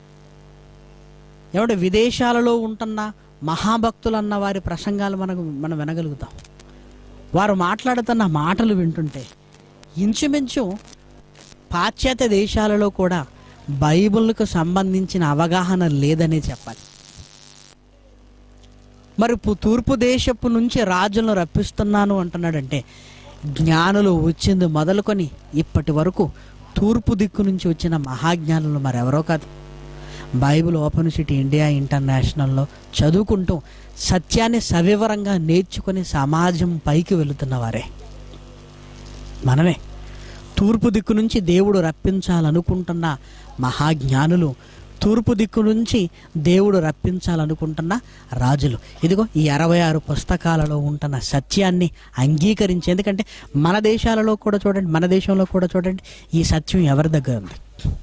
ఏమంటే విదేశాలలో ఉంటున్న మహాభక్తులు అన్న వారి ప్రసంగాలు మనకు మనం వినగలుగుతాం వారు మాట్లాడుతున్న మాటలు వింటుంటే ఇంచుమించు పాశ్చాత్య దేశాలలో కూడా బైబిల్కు సంబంధించిన అవగాహన లేదనే చెప్పాలి మరి పు- తూర్పు దేశపు నుంచి రాజులను రప్పిస్తున్నాను అంటున్నాడంటే జ్ఞానులు వచ్చింది మొదలుకొని ఇప్పటి వరకు తూర్పు దిక్కు నుంచి వచ్చిన మహాజ్ఞానులు మరెవరో కాదు బైబిల్ ఓపెన్ సిటీ ఇండియా ఇంటర్నేషనల్లో చదువుకుంటూ సత్యాన్ని సవివరంగా నేర్చుకొని సమాజం పైకి వెళుతున్న వారే మనమే తూర్పు దిక్కు నుంచి దేవుడు రప్పించాలనుకుంటున్న మహాజ్ఞానులు తూర్పు దిక్కు నుంచి దేవుడు రప్పించాలనుకుంటున్న రాజులు ఇదిగో ఈ అరవై ఆరు పుస్తకాలలో ఉంటున్న సత్యాన్ని అంగీకరించి ఎందుకంటే మన దేశాలలో కూడా చూడండి మన దేశంలో కూడా చూడండి ఈ సత్యం ఎవరి దగ్గర ఉంది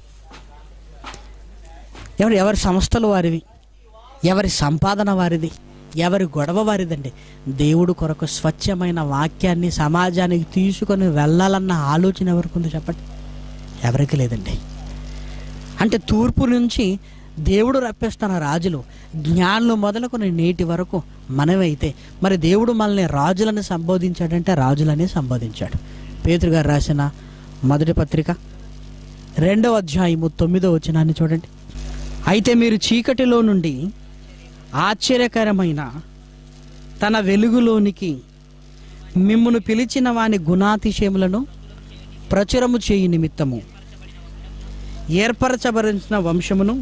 ఎవరు ఎవరి సంస్థలు వారివి ఎవరి సంపాదన వారిది ఎవరి గొడవ వారిదండి దేవుడు కొరకు స్వచ్ఛమైన వాక్యాన్ని సమాజానికి తీసుకొని వెళ్ళాలన్న ఆలోచన ఎవరికి ఉంది చెప్పండి ఎవరికి లేదండి అంటే తూర్పు నుంచి దేవుడు రప్పిస్తున్న రాజులు జ్ఞానులు మొదలుకొని నేటి వరకు మనమైతే మరి దేవుడు మనల్ని రాజులని సంబోధించాడంటే రాజులని సంబోధించాడు పేతురు గారు రాసిన మొదటి పత్రిక రెండవ అధ్యాయము తొమ్మిదో వచనాన్ని చూడండి అయితే మీరు చీకటిలో నుండి ఆశ్చర్యకరమైన తన వెలుగులోనికి మిమ్మును పిలిచిన వాని గుణాతిశయములను ప్రచురము చేయు నిమిత్తము ఏర్పరచబరించిన వంశమును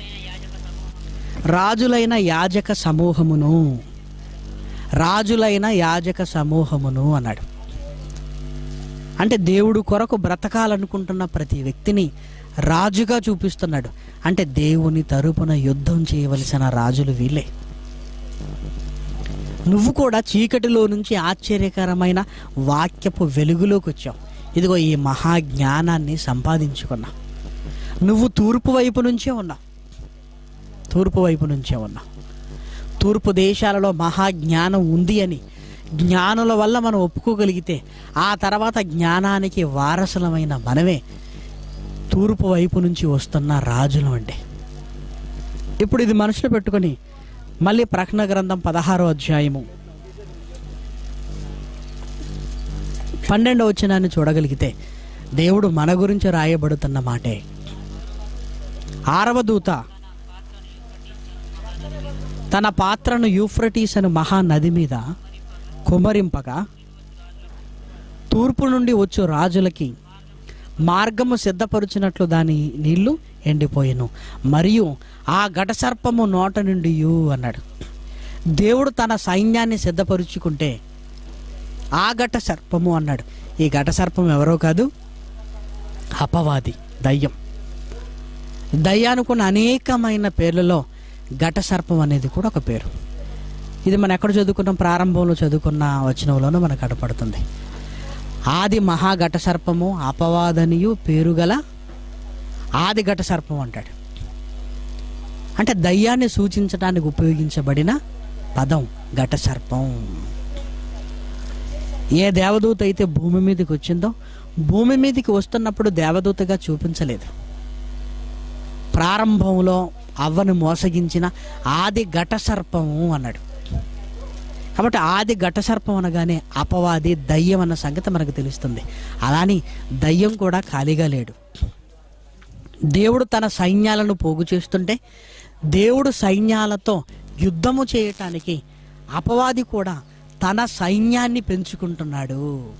రాజులైన యాజక సమూహమును రాజులైన యాజక సమూహమును అన్నాడు అంటే దేవుడు కొరకు బ్రతకాలనుకుంటున్న ప్రతి వ్యక్తిని రాజుగా చూపిస్తున్నాడు అంటే దేవుని తరపున యుద్ధం చేయవలసిన రాజులు వీళ్ళే నువ్వు కూడా చీకటిలో నుంచి ఆశ్చర్యకరమైన వాక్యపు వెలుగులోకి వచ్చావు ఇదిగో ఈ మహాజ్ఞానాన్ని సంపాదించుకున్నావు నువ్వు తూర్పు వైపు నుంచే ఉన్నావు తూర్పు వైపు నుంచే ఉన్నావు తూర్పు దేశాలలో మహాజ్ఞానం ఉంది అని జ్ఞానుల వల్ల మనం ఒప్పుకోగలిగితే ఆ తర్వాత జ్ఞానానికి వారసులమైన మనమే తూర్పు వైపు నుంచి వస్తున్న రాజులు అండి ఇప్పుడు ఇది మనసులో పెట్టుకొని మళ్ళీ ప్రకటన గ్రంథం పదహారో అధ్యాయము పన్నెండవ వచనాన్ని చూడగలిగితే దేవుడు మన గురించి రాయబడుతున్న మాటే ఆరవ దూత తన పాత్రను యూఫ్రటీస్ అను మహానది మీద కుమరింపగా తూర్పు నుండి వచ్చు రాజులకి మార్గము సిద్ధపరుచినట్లు దాని నీళ్లు ఎండిపోయెను మరియు ఆ ఘటసర్పము నోట నుండి అన్నాడు దేవుడు తన సైన్యాన్ని సిద్ధపరుచుకుంటే ఆ ఘట సర్పము అన్నాడు ఈ ఘట సర్పం ఎవరో కాదు అపవాది దయ్యం దయ్యానుకున్న అనేకమైన పేర్లలో ఘట సర్పం అనేది కూడా ఒక పేరు ఇది మనం ఎక్కడ చదువుకున్నాం ప్రారంభంలో చదువుకున్న వచనంలోనూ మనకు కనపడుతుంది ఆది మహాఘట సర్పము అపవాదనియు పేరుగల ఆది ఘట సర్పం అంటాడు అంటే దయ్యాన్ని సూచించడానికి ఉపయోగించబడిన పదం ఘట సర్పం ఏ దేవదూత అయితే భూమి మీదకి వచ్చిందో భూమి మీదకి వస్తున్నప్పుడు దేవదూతగా చూపించలేదు ప్రారంభంలో అవ్వను మోసగించిన ఆది ఘట సర్పము అన్నాడు కాబట్టి ఆది ఘట సర్పం అనగానే అపవాది దయ్యం అన్న సంగతి మనకు తెలుస్తుంది అలాని దయ్యం కూడా ఖాళీగా లేడు దేవుడు తన సైన్యాలను పోగు చేస్తుంటే దేవుడు సైన్యాలతో యుద్ధము చేయటానికి అపవాది కూడా తన సైన్యాన్ని పెంచుకుంటున్నాడు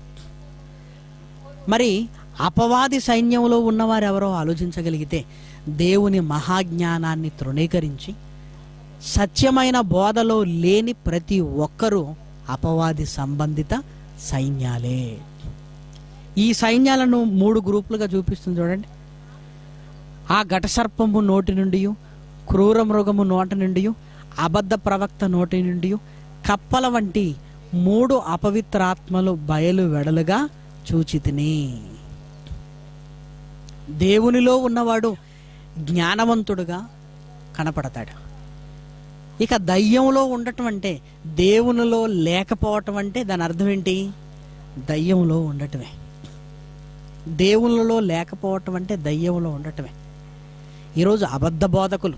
మరి అపవాది సైన్యంలో ఉన్నవారు ఎవరో ఆలోచించగలిగితే దేవుని మహాజ్ఞానాన్ని తృణీకరించి సత్యమైన బోధలో లేని ప్రతి ఒక్కరూ అపవాది సంబంధిత సైన్యాలే ఈ సైన్యాలను మూడు గ్రూపులుగా చూపిస్తుంది చూడండి ఆ ఘటసర్పము నోటి నుండి క్రూర మృగము నోటి నుండి అబద్ధ ప్రవక్త నోటి నుండి కప్పల వంటి మూడు అపవిత్రాత్మలు బయలు వెడలుగా చూచితిని దేవునిలో ఉన్నవాడు జ్ఞానవంతుడుగా కనపడతాడు ఇక దయ్యంలో ఉండటం అంటే దేవునిలో లేకపోవటం అంటే దాని అర్థం ఏంటి దయ్యంలో ఉండటమే దేవునిలో లేకపోవటం అంటే దయ్యంలో ఉండటమే ఈరోజు అబద్ధ బోధకులు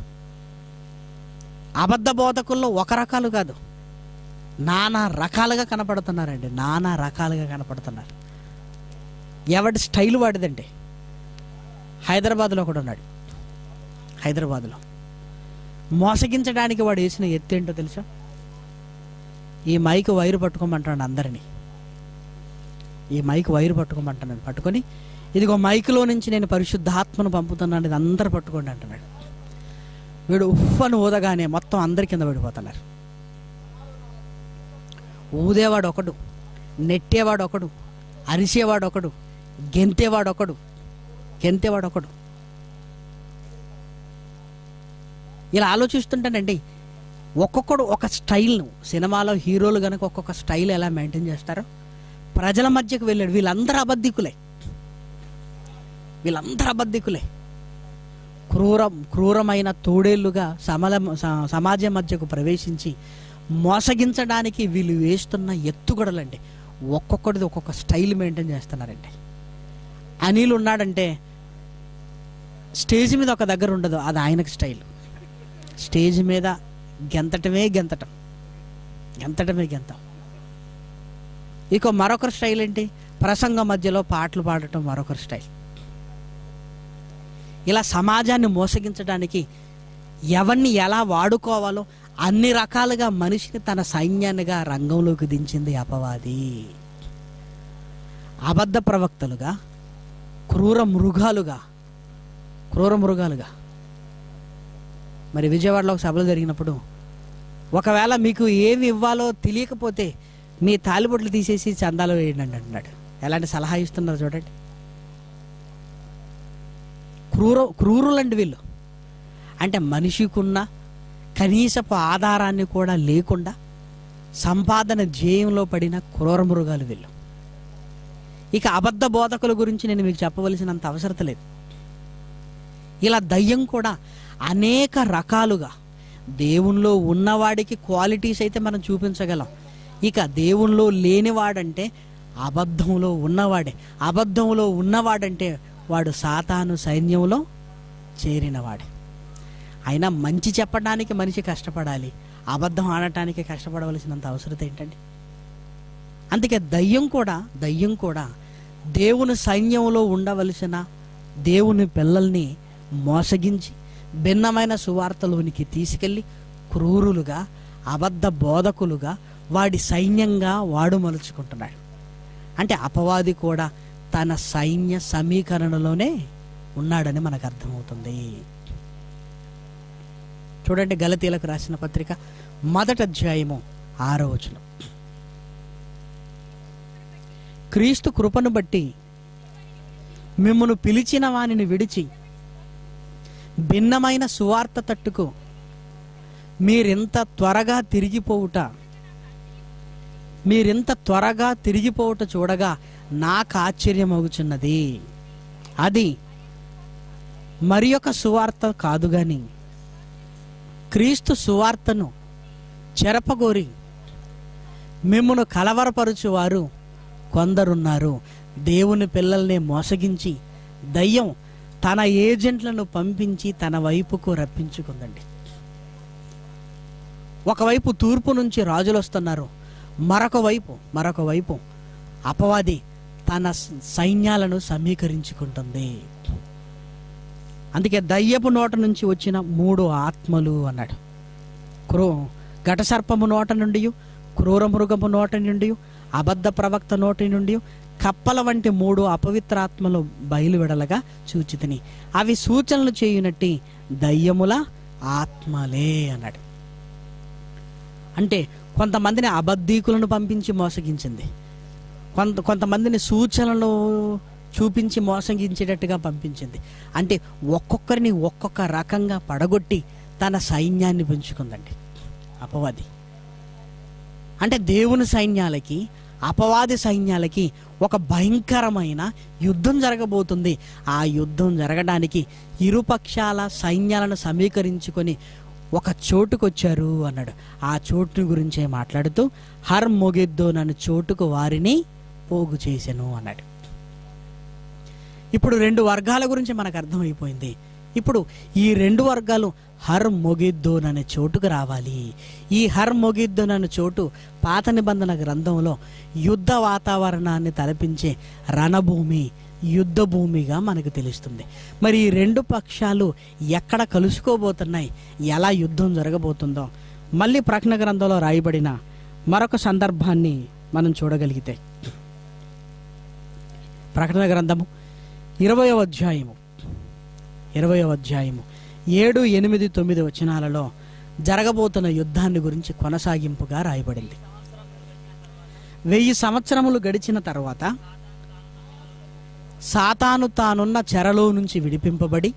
అబద్ధ బోధకుల్లో ఒక రకాలు కాదు నానా రకాలుగా కనపడుతున్నారండి నానా రకాలుగా కనపడుతున్నారు ఎవడి స్టైల్ వాడిదండి హైదరాబాద్లో కూడా ఉన్నాడు హైదరాబాద్లో మోసగించడానికి వాడు వేసిన ఎత్తు ఏంటో తెలుసా ఈ మైక్ వైరు పట్టుకోమంటాడు అందరినీ ఈ మైక్ వైరు పట్టుకోమంటున్నాను పట్టుకొని ఇదిగో మైక్లో నుంచి నేను పరిశుద్ధాత్మను పంపుతున్నాను ఇది అందరు పట్టుకోండి అంటున్నాడు వీడు ఉఫ్ అని ఊదగానే మొత్తం అందరి కింద పడిపోతున్నారు ఊదేవాడు ఒకడు నెట్టేవాడు ఒకడు అరిసేవాడు ఒకడు గెంతేవాడు ఒకడు గెంతేవాడు ఒకడు ఇలా ఆలోచిస్తుంటానండి ఒక్కొక్కడు ఒక స్టైల్ను సినిమాలో హీరోలు కనుక ఒక్కొక్క స్టైల్ ఎలా మెయింటైన్ చేస్తారో ప్రజల మధ్యకు వెళ్ళాడు వీళ్ళందరూ అబద్ధికులే వీళ్ళందరూ అబద్ధికులే క్రూర క్రూరమైన తోడేళ్లుగా సమల స- సమాజం మధ్యకు ప్రవేశించి మోసగించడానికి వీళ్ళు వేస్తున్న ఎత్తుగడలండి ఒక్కొక్కడిది ఒక్కొక్క స్టైల్ మెయింటైన్ చేస్తున్నారండి అనిల్ ఉన్నాడంటే స్టేజ్ మీద ఒక దగ్గర ఉండదు అది ఆయనకి స్టైల్ స్టేజ్ మీద గెంతటమే గెంతటం గెంతటమే గెంతం ఇక మరొకరి స్టైల్ ఏంటి ప్రసంగం మధ్యలో పాటలు పాడటం మరొకరి స్టైల్ ఇలా సమాజాన్ని మోసగించడానికి ఎవరిని ఎలా వాడుకోవాలో అన్ని రకాలుగా మనిషిని తన సైన్యాన్నిగా రంగంలోకి దించింది అపవాది అబద్ధ ప్రవక్తలుగా క్రూర మృగాలుగా క్రూర మృగాలుగా మరి విజయవాడలో ఒక సభలు జరిగినప్పుడు ఒకవేళ మీకు ఏమి ఇవ్వాలో తెలియకపోతే మీ తాలిబొట్లు తీసేసి చందాలు వేయండి అని అంటున్నాడు ఎలాంటి సలహా ఇస్తున్నారు చూడండి క్రూర క్రూరులండి వీళ్ళు అంటే మనిషికున్న కనీసపు ఆధారాన్ని కూడా లేకుండా సంపాదన జయంలో పడిన క్రూర మృగాలు వీళ్ళు ఇక అబద్ధ బోధకుల గురించి నేను మీకు చెప్పవలసినంత అవసరత లేదు ఇలా దయ్యం కూడా అనేక రకాలుగా దేవునిలో ఉన్నవాడికి క్వాలిటీస్ అయితే మనం చూపించగలం ఇక దేవునిలో లేనివాడంటే అబద్ధంలో ఉన్నవాడే అబద్ధంలో ఉన్నవాడంటే వాడు సాతాను సైన్యంలో చేరినవాడే అయినా మంచి చెప్పడానికి మనిషి కష్టపడాలి అబద్ధం ఆడటానికి కష్టపడవలసినంత అవసరత ఏంటండి అందుకే దయ్యం కూడా దయ్యం కూడా దేవుని సైన్యంలో ఉండవలసిన దేవుని పిల్లల్ని మోసగించి భిన్నమైన సువార్తలోనికి తీసుకెళ్ళి క్రూరులుగా అబద్ధ బోధకులుగా వాడి సైన్యంగా వాడు మలుచుకుంటున్నాడు అంటే అపవాది కూడా తన సైన్య సమీకరణలోనే ఉన్నాడని మనకు అర్థమవుతుంది చూడండి గలతీలకు రాసిన పత్రిక మొదటి అధ్యాయము ఆరో వచనం క్రీస్తు కృపను బట్టి మిమ్మను పిలిచిన వానిని విడిచి భిన్నమైన సువార్త తట్టుకు మీరింత త్వరగా తిరిగిపోవుట మీరింత త్వరగా తిరిగిపోవుట చూడగా నాకు ఆశ్చర్యమగుచున్నది అది మరి ఒక సువార్త కాదు గాని క్రీస్తు సువార్తను చెరపగోరి మిమ్మును కలవరపరుచువారు కొందరున్నారు దేవుని పిల్లల్ని మోసగించి దయ్యం తన ఏజెంట్లను పంపించి తన వైపుకు రప్పించుకుందండి ఒకవైపు తూర్పు నుంచి రాజులు వస్తున్నారు మరొక వైపు మరొక వైపు అపవాది తన స- సైన్యాలను సమీకరించుకుంటుంది అందుకే దయ్యపు నోట నుంచి వచ్చిన మూడు ఆత్మలు అన్నాడు క్రూ ఘటసర్పము నోట నుండి క్రూర మృగము నోట నుండి అబద్ధ ప్రవక్త నోటి నుండి కప్పల వంటి మూడు అపవిత్రాత్మలు బయలువెడలగా సూచితిని అవి సూచనలు చేయునట్టి దయ్యముల ఆత్మలే అన్నాడు అంటే కొంతమందిని అబద్ధీకులను పంపించి మోసగించింది కొంత కొంతమందిని సూచనలు చూపించి మోసగించేటట్టుగా పంపించింది అంటే ఒక్కొక్కరిని ఒక్కొక్క రకంగా పడగొట్టి తన సైన్యాన్ని పెంచుకుందండి అపవాది అంటే దేవుని సైన్యాలకి అపవాది సైన్యాలకి ఒక భయంకరమైన యుద్ధం జరగబోతుంది ఆ యుద్ధం జరగడానికి ఇరుపక్షాల సైన్యాలను సమీకరించుకొని ఒక చోటుకొచ్చారు అన్నాడు ఆ చోటుని గురించే మాట్లాడుతూ హర్ మొగిద్దో నన్ను చోటుకు వారిని పోగు చేశాను అన్నాడు ఇప్పుడు రెండు వర్గాల గురించి మనకు అర్థమైపోయింది ఇప్పుడు ఈ రెండు వర్గాలు హర్ మొగిద్దోన్ అనే చోటుకు రావాలి ఈ హర్ మొగిద్దోన్ అనే చోటు పాత నిబంధన గ్రంథంలో యుద్ధ వాతావరణాన్ని తలపించే రణభూమి యుద్ధ భూమిగా మనకు తెలుస్తుంది మరి ఈ రెండు పక్షాలు ఎక్కడ కలుసుకోబోతున్నాయి ఎలా యుద్ధం జరగబోతుందో మళ్ళీ ప్రకటన గ్రంథంలో రాయబడిన మరొక సందర్భాన్ని మనం చూడగలిగితే ప్రకటన గ్రంథము ఇరవయవ అధ్యాయము ఇరవయవ అధ్యాయము ఏడు ఎనిమిది తొమ్మిది వచనాలలో జరగబోతున్న యుద్ధాన్ని గురించి కొనసాగింపుగా రాయబడింది వెయ్యి సంవత్సరములు గడిచిన తర్వాత సాతాను తానున్న చెరలో నుంచి విడిపింపబడి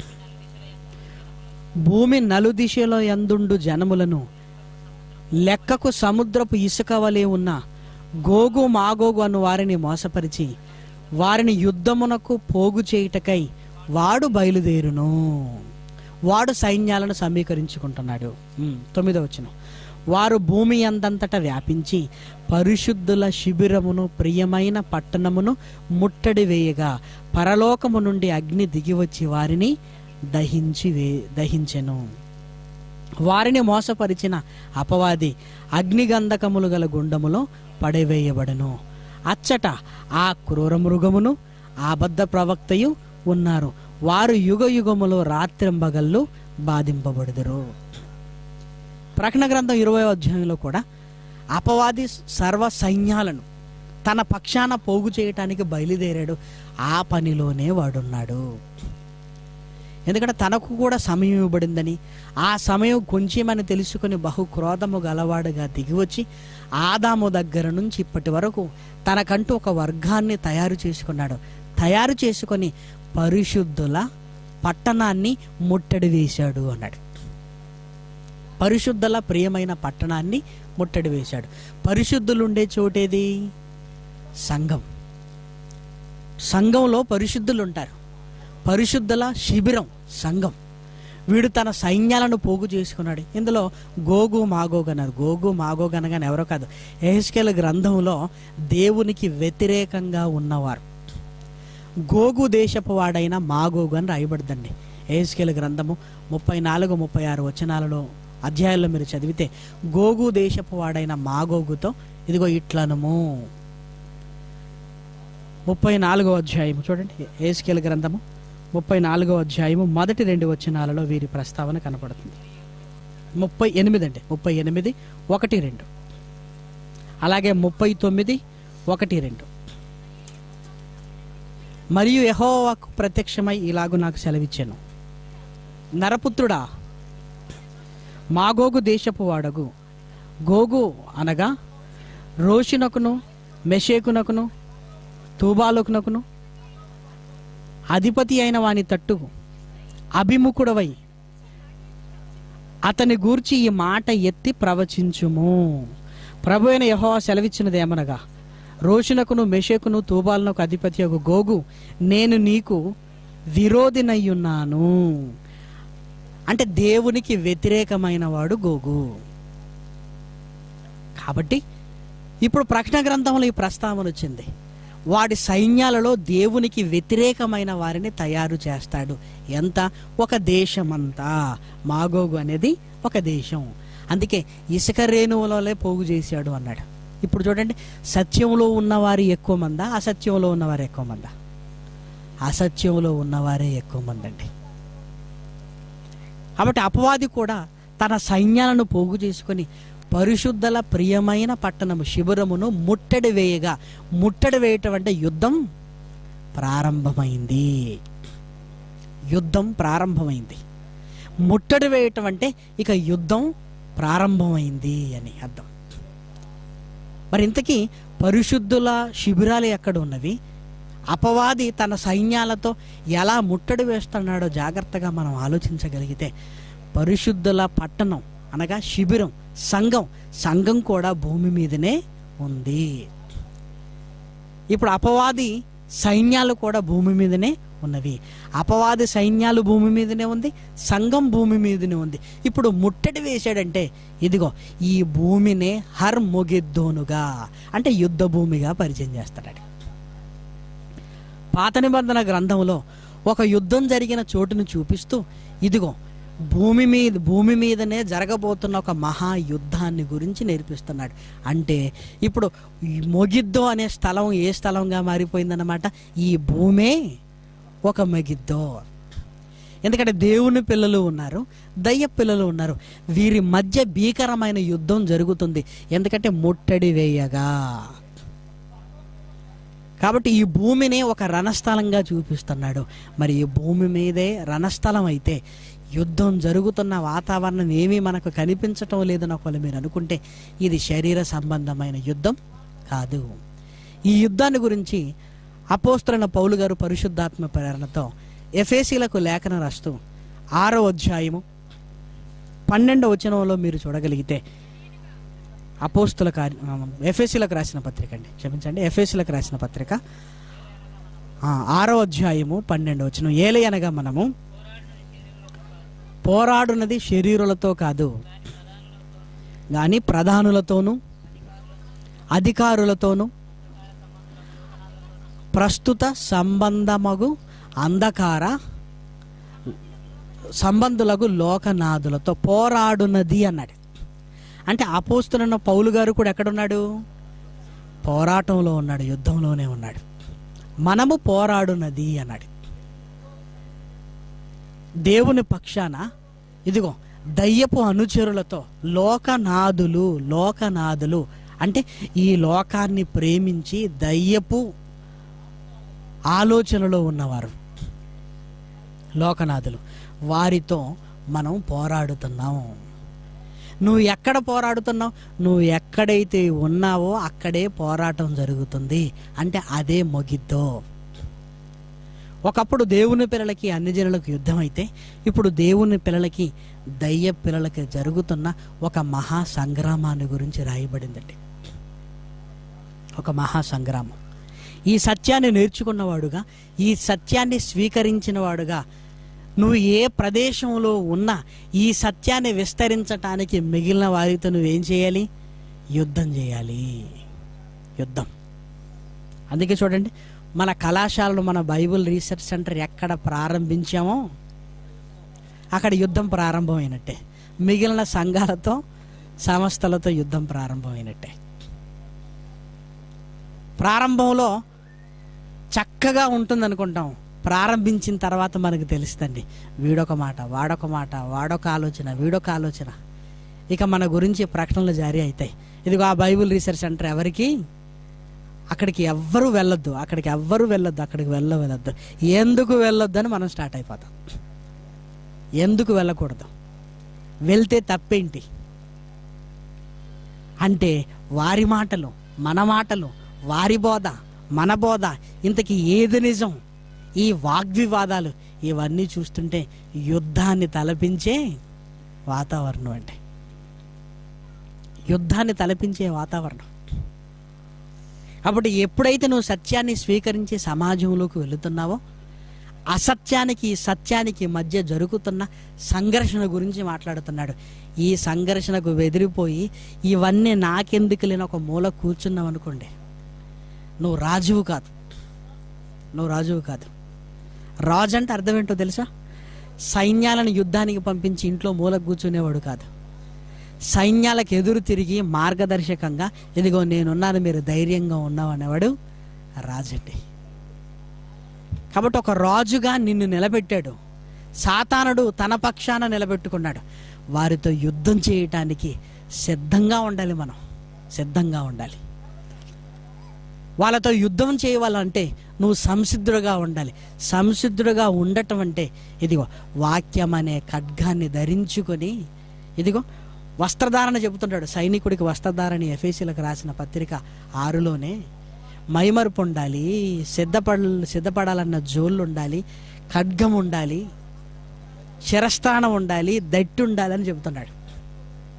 భూమి నలుదిశలో ఎందుండు జనములను లెక్కకు సముద్రపు ఇసుక వలె ఉన్న గోగు మాగోగు అను వారిని మోసపరిచి వారిని యుద్ధమునకు పోగు చేయుటకై వాడు బయలుదేరును వాడు సైన్యాలను సమీకరించుకుంటున్నాడు ఉమ్, తొమ్మిదో వచ్చిన వారు భూమి అందంతటా వ్యాపించి పరిశుద్ధుల శిబిరమును ప్రియమైన పట్టణమును ముట్టడి వేయగా పరలోకము నుండి అగ్ని దిగివచ్చి వారిని దహించి వే దహించెను వారిని మోసపరిచిన అపవాది అగ్నిగంధకములు గల గుండములో పడవేయబడను అచ్చట ఆ క్రూర మృగమును ఆబద్ధ ప్రవక్తయు ఉన్నారు వారు యుగ యుగములో రాత్రింబగళ్ళు బాధింపబడుదురు ప్రకటన గ్రంథం ఇరవై అధ్యాయంలో కూడా అపవాది సర్వ సైన్యాలను తన పక్షాన పోగు చేయటానికి బయలుదేరాడు ఆ పనిలోనే వాడున్నాడు ఎందుకంటే తనకు కూడా సమయం ఇవ్వబడిందని ఆ సమయం కొంచెమని తెలుసుకుని బహు క్రోధము గలవాడుగా దిగివచ్చి ఆదాము దగ్గర నుంచి ఇప్పటి వరకు తనకంటూ ఒక వర్గాన్ని తయారు చేసుకున్నాడు తయారు చేసుకొని పరిశుద్ధుల పట్టణాన్ని ముట్టడి వేశాడు అన్నాడు పరిశుద్ధుల ప్రియమైన పట్టణాన్ని ముట్టడి వేశాడు పరిశుద్ధులు ఉండే చోటేది సంఘం సంఘంలో పరిశుద్ధులు ఉంటారు పరిశుద్ధుల శిబిరం సంఘం వీడు తన సైన్యాలను పోగు చేసుకున్నాడు ఇందులో గోగు మాగోగ్ అన్నారు గోగు మాగోగ్ అనగానే ఎవరో కాదు ఎహెస్కేల గ్రంథంలో దేవునికి వ్యతిరేకంగా ఉన్నవారు గోగు దేశపు వాడైన మాగోగు అని రాయబడదండి ఎహెస్కేల గ్రంథము ముప్పై నాలుగు ముప్పై ఆరు వచనాలలో అధ్యాయాల్లో మీరు చదివితే గోగు దేశపు వాడైన మాగోగుతో ఇదిగో ఇట్లనము ముప్పై నాలుగో అధ్యాయము చూడండి ఏస్కేల్ గ్రంథము ముప్పై నాలుగో అధ్యాయము మొదటి రెండు వచనాలలో వీరి ప్రస్తావన కనపడుతుంది ముప్పై ఎనిమిది అండి ముప్పై ఎనిమిది ఒకటి రెండు అలాగే ముప్పై తొమ్మిది ఒకటి రెండు మరియు యెహోవాకు ప్రత్యక్షమై ఇలాగు నాకు సెలవిచ్చాను నరపుత్రుడా మాగోగు దేశపు వాడగు గోగు అనగా రోషినకును మెషేకునకును తూబాలుకునకును అధిపతి అయిన వాని తట్టు అభిముఖుడవై అతని గూర్చి ఈ మాట ఎత్తి ప్రవచించుము ప్రభు అయిన యహోవా సెలవిచ్చినది ఏమనగా రోషునకును మెషకును తూబాలనకు అధిపతి యొక్క గోగు నేను నీకు విరోధినయ్యున్నాను అంటే దేవునికి వ్యతిరేకమైన వాడు గోగు కాబట్టి ఇప్పుడు ప్రకటన గ్రంథంలో ఈ ప్రస్తావన వచ్చింది వాడి సైన్యాలలో దేవునికి వ్యతిరేకమైన వారిని తయారు చేస్తాడు ఎంత ఒక దేశమంతా మాగోగు అనేది ఒక దేశం అందుకే ఇసుక రేణువులలో పోగు చేశాడు అన్నాడు ఇప్పుడు చూడండి సత్యంలో ఉన్నవారు ఎక్కువ మందా అసత్యంలో ఉన్నవారు ఎక్కువ మందా అసత్యంలో ఉన్నవారే ఎక్కువ మంది అండి కాబట్టి అపవాది కూడా తన సైన్యాలను పోగు చేసుకొని పరిశుద్ధల ప్రియమైన పట్టణము శిబిరమును ముట్టడి వేయగా ముట్టడి వేయటం అంటే యుద్ధం ప్రారంభమైంది యుద్ధం ప్రారంభమైంది ముట్టడి వేయటం అంటే ఇక యుద్ధం ప్రారంభమైంది అని అర్థం మరి ఇంతకీ పరిశుద్ధుల శిబిరాలు ఎక్కడ ఉన్నవి అపవాది తన సైన్యాలతో ఎలా ముట్టడి వేస్తున్నాడో జాగ్రత్తగా మనం ఆలోచించగలిగితే పరిశుద్ధుల పట్టణం అనగా శిబిరం సంఘం సంఘం కూడా భూమి మీదనే ఉంది ఇప్పుడు అపవాది సైన్యాలు కూడా భూమి మీదనే ఉన్నవి అపవాది సైన్యాలు భూమి మీదనే ఉంది సంఘం భూమి మీదనే ఉంది ఇప్పుడు ముట్టడి వేశాడంటే ఇదిగో ఈ భూమినే హర్ మొగిద్దోనుగా అంటే యుద్ధ భూమిగా పరిచయం చేస్తాడు పాత నిబంధన గ్రంథంలో ఒక యుద్ధం జరిగిన చోటును చూపిస్తూ ఇదిగో భూమి మీద భూమి మీదనే జరగబోతున్న ఒక మహా యుద్ధాన్ని గురించి నేర్పిస్తున్నాడు అంటే ఇప్పుడు ఈ మొగిద్దో అనే స్థలం ఏ స్థలంగా మారిపోయిందన్నమాట ఈ భూమే ఒక మగిద్దో ఎందుకంటే దేవుని పిల్లలు ఉన్నారు దయ్య పిల్లలు ఉన్నారు వీరి మధ్య భీకరమైన యుద్ధం జరుగుతుంది ఎందుకంటే ముట్టడి వేయగా కాబట్టి ఈ భూమిని ఒక రణస్థలంగా చూపిస్తున్నాడు మరి ఈ భూమి మీదే రణస్థలం అయితే యుద్ధం జరుగుతున్న వాతావరణం ఏమీ మనకు కనిపించటం లేదని ఒకవేళ మీరు అనుకుంటే ఇది శరీర సంబంధమైన యుద్ధం కాదు ఈ యుద్ధాన్ని గురించి అపోస్తులైన పౌలు గారు పరిశుద్ధాత్మ ప్రేరణతో ఎఫేసీలకు లేఖన రాస్తూ ఆరో అధ్యాయము పన్నెండవ వచనంలో మీరు చూడగలిగితే అపోస్తుల కార్య ఎఫ్ఎస్సీలకు రాసిన పత్రిక అండి క్షమించండి ఎఫ్ఎస్సీలకు రాసిన పత్రిక ఆ, ఆరో అధ్యాయము పన్నెండు వచనం ఏలే అనగా మనము పోరాడున్నది శరీరులతో కాదు కానీ ప్రధానులతోనూ అధికారులతోనూ ప్రస్తుత సంబంధమగు అంధకార సంబంధులకు లోకనాథులతో పోరాడున్నది అన్నాడు అంటే అపోస్తున్న పౌలు గారు కూడా ఎక్కడున్నాడు పోరాటంలో ఉన్నాడు యుద్ధంలోనే ఉన్నాడు మనము పోరాడునది అన్నాడు దేవుని పక్షాన ఇదిగో దయ్యపు అనుచరులతో లోకనాథులు లోకనాథులు అంటే ఈ లోకాన్ని ప్రేమించి దయ్యపు ఆలోచనలో ఉన్నవారు లోకనాథులు వారితో మనం పోరాడుతున్నాము నువ్వు ఎక్కడ పోరాడుతున్నావు నువ్వు ఎక్కడైతే ఉన్నావో అక్కడే పోరాటం జరుగుతుంది అంటే అదే మొగిద్దో ఒకప్పుడు దేవుని పిల్లలకి అన్ని జనులకు యుద్ధం అయితే ఇప్పుడు దేవుని పిల్లలకి దయ్య పిల్లలకి జరుగుతున్న ఒక మహా సంగ్రామాన్ని గురించి రాయబడిందండి ఒక మహా సంగ్రామం ఈ సత్యాన్ని నేర్చుకున్నవాడుగా ఈ సత్యాన్ని స్వీకరించిన వాడుగా నువ్వు ఏ ప్రదేశంలో ఉన్నా ఈ సత్యాన్ని విస్తరించటానికి మిగిలిన వారితో నువ్వేం చేయాలి యుద్ధం చేయాలి యుద్ధం అందుకే చూడండి మన కళాశాలలో మన బైబిల్ రీసెర్చ్ సెంటర్ ఎక్కడ ప్రారంభించామో అక్కడ యుద్ధం ప్రారంభమైనట్టే మిగిలిన సంఘాలతో సంస్థలతో యుద్ధం ప్రారంభమైనట్టే ప్రారంభంలో చక్కగా ఉంటుంది అనుకుంటాం ప్రారంభించిన తర్వాత మనకు తెలుస్తుంది వీడొక మాట వాడొక మాట వాడొక ఆలోచన వీడొక ఆలోచన ఇక మన గురించి ప్రకటనలు జారీ అవుతాయి ఇదిగో ఆ బైబిల్ రీసెర్చ్ సెంటర్ ఎవరికి అక్కడికి ఎవ్వరు వెళ్ళొద్దు అక్కడికి ఎవ్వరు వెళ్ళొద్దు అక్కడికి వెళ్ళ వెళ్ళొద్దు ఎందుకు వెళ్ళొద్దు అని మనం స్టార్ట్ అయిపోతాం ఎందుకు వెళ్ళకూడదు వెళ్తే తప్పేంటి అంటే వారి మాటలు మన మాటలు వారి బోధ మన బోధ ఇంతకీ ఏది నిజం ఈ వాగ్వివాదాలు ఇవన్నీ చూస్తుంటే యుద్ధాన్ని తలపించే వాతావరణం అంటే యుద్ధాన్ని తలపించే వాతావరణం కాబట్టి ఎప్పుడైతే నువ్వు సత్యాన్ని స్వీకరించి సమాజంలోకి వెళుతున్నావో అసత్యానికి సత్యానికి మధ్య జరుగుతున్న సంఘర్షణ గురించి మాట్లాడుతున్నాడు ఈ సంఘర్షణకు బెదిరిపోయి ఇవన్నీ నాకెందుకు లేని ఒక మూల కూర్చున్నావు అనుకోండి నువ్వు రాజువు కాదు నువ్వు రాజువు కాదు రాజు అంటే అర్థం ఏంటో తెలుసా సైన్యాలను యుద్ధానికి పంపించి ఇంట్లో మూల కూర్చునేవాడు కాదు సైన్యాలకు ఎదురు తిరిగి మార్గదర్శకంగా ఇదిగో నేనున్నాను మీరు ధైర్యంగా ఉన్నావు అనేవాడు రాజండి కాబట్టి ఒక రాజుగా నిన్ను నిలబెట్టాడు సాతానుడు తన పక్షాన నిలబెట్టుకున్నాడు వారితో యుద్ధం చేయటానికి సిద్ధంగా ఉండాలి మనం సిద్ధంగా ఉండాలి వాళ్ళతో యుద్ధం చేయవాలంటే నువ్వు సంసిద్ధుడుగా ఉండాలి సంసిద్ధుడుగా ఉండటం అంటే ఇదిగో వాక్యం అనే ఖడ్గాన్ని ధరించుకొని ఇదిగో వస్త్రధారణ చెబుతుంటాడు సైనికుడికి వస్త్రధారణ ఎఫ్ఎసీలకు రాసిన పత్రిక ఆరులోనే మైమరుపు ఉండాలి సిద్ధపడ సిద్ధపడాలన్న జోళ్ళు ఉండాలి ఖడ్గం ఉండాలి శిరస్థానం ఉండాలి దట్టి ఉండాలని చెబుతున్నాడు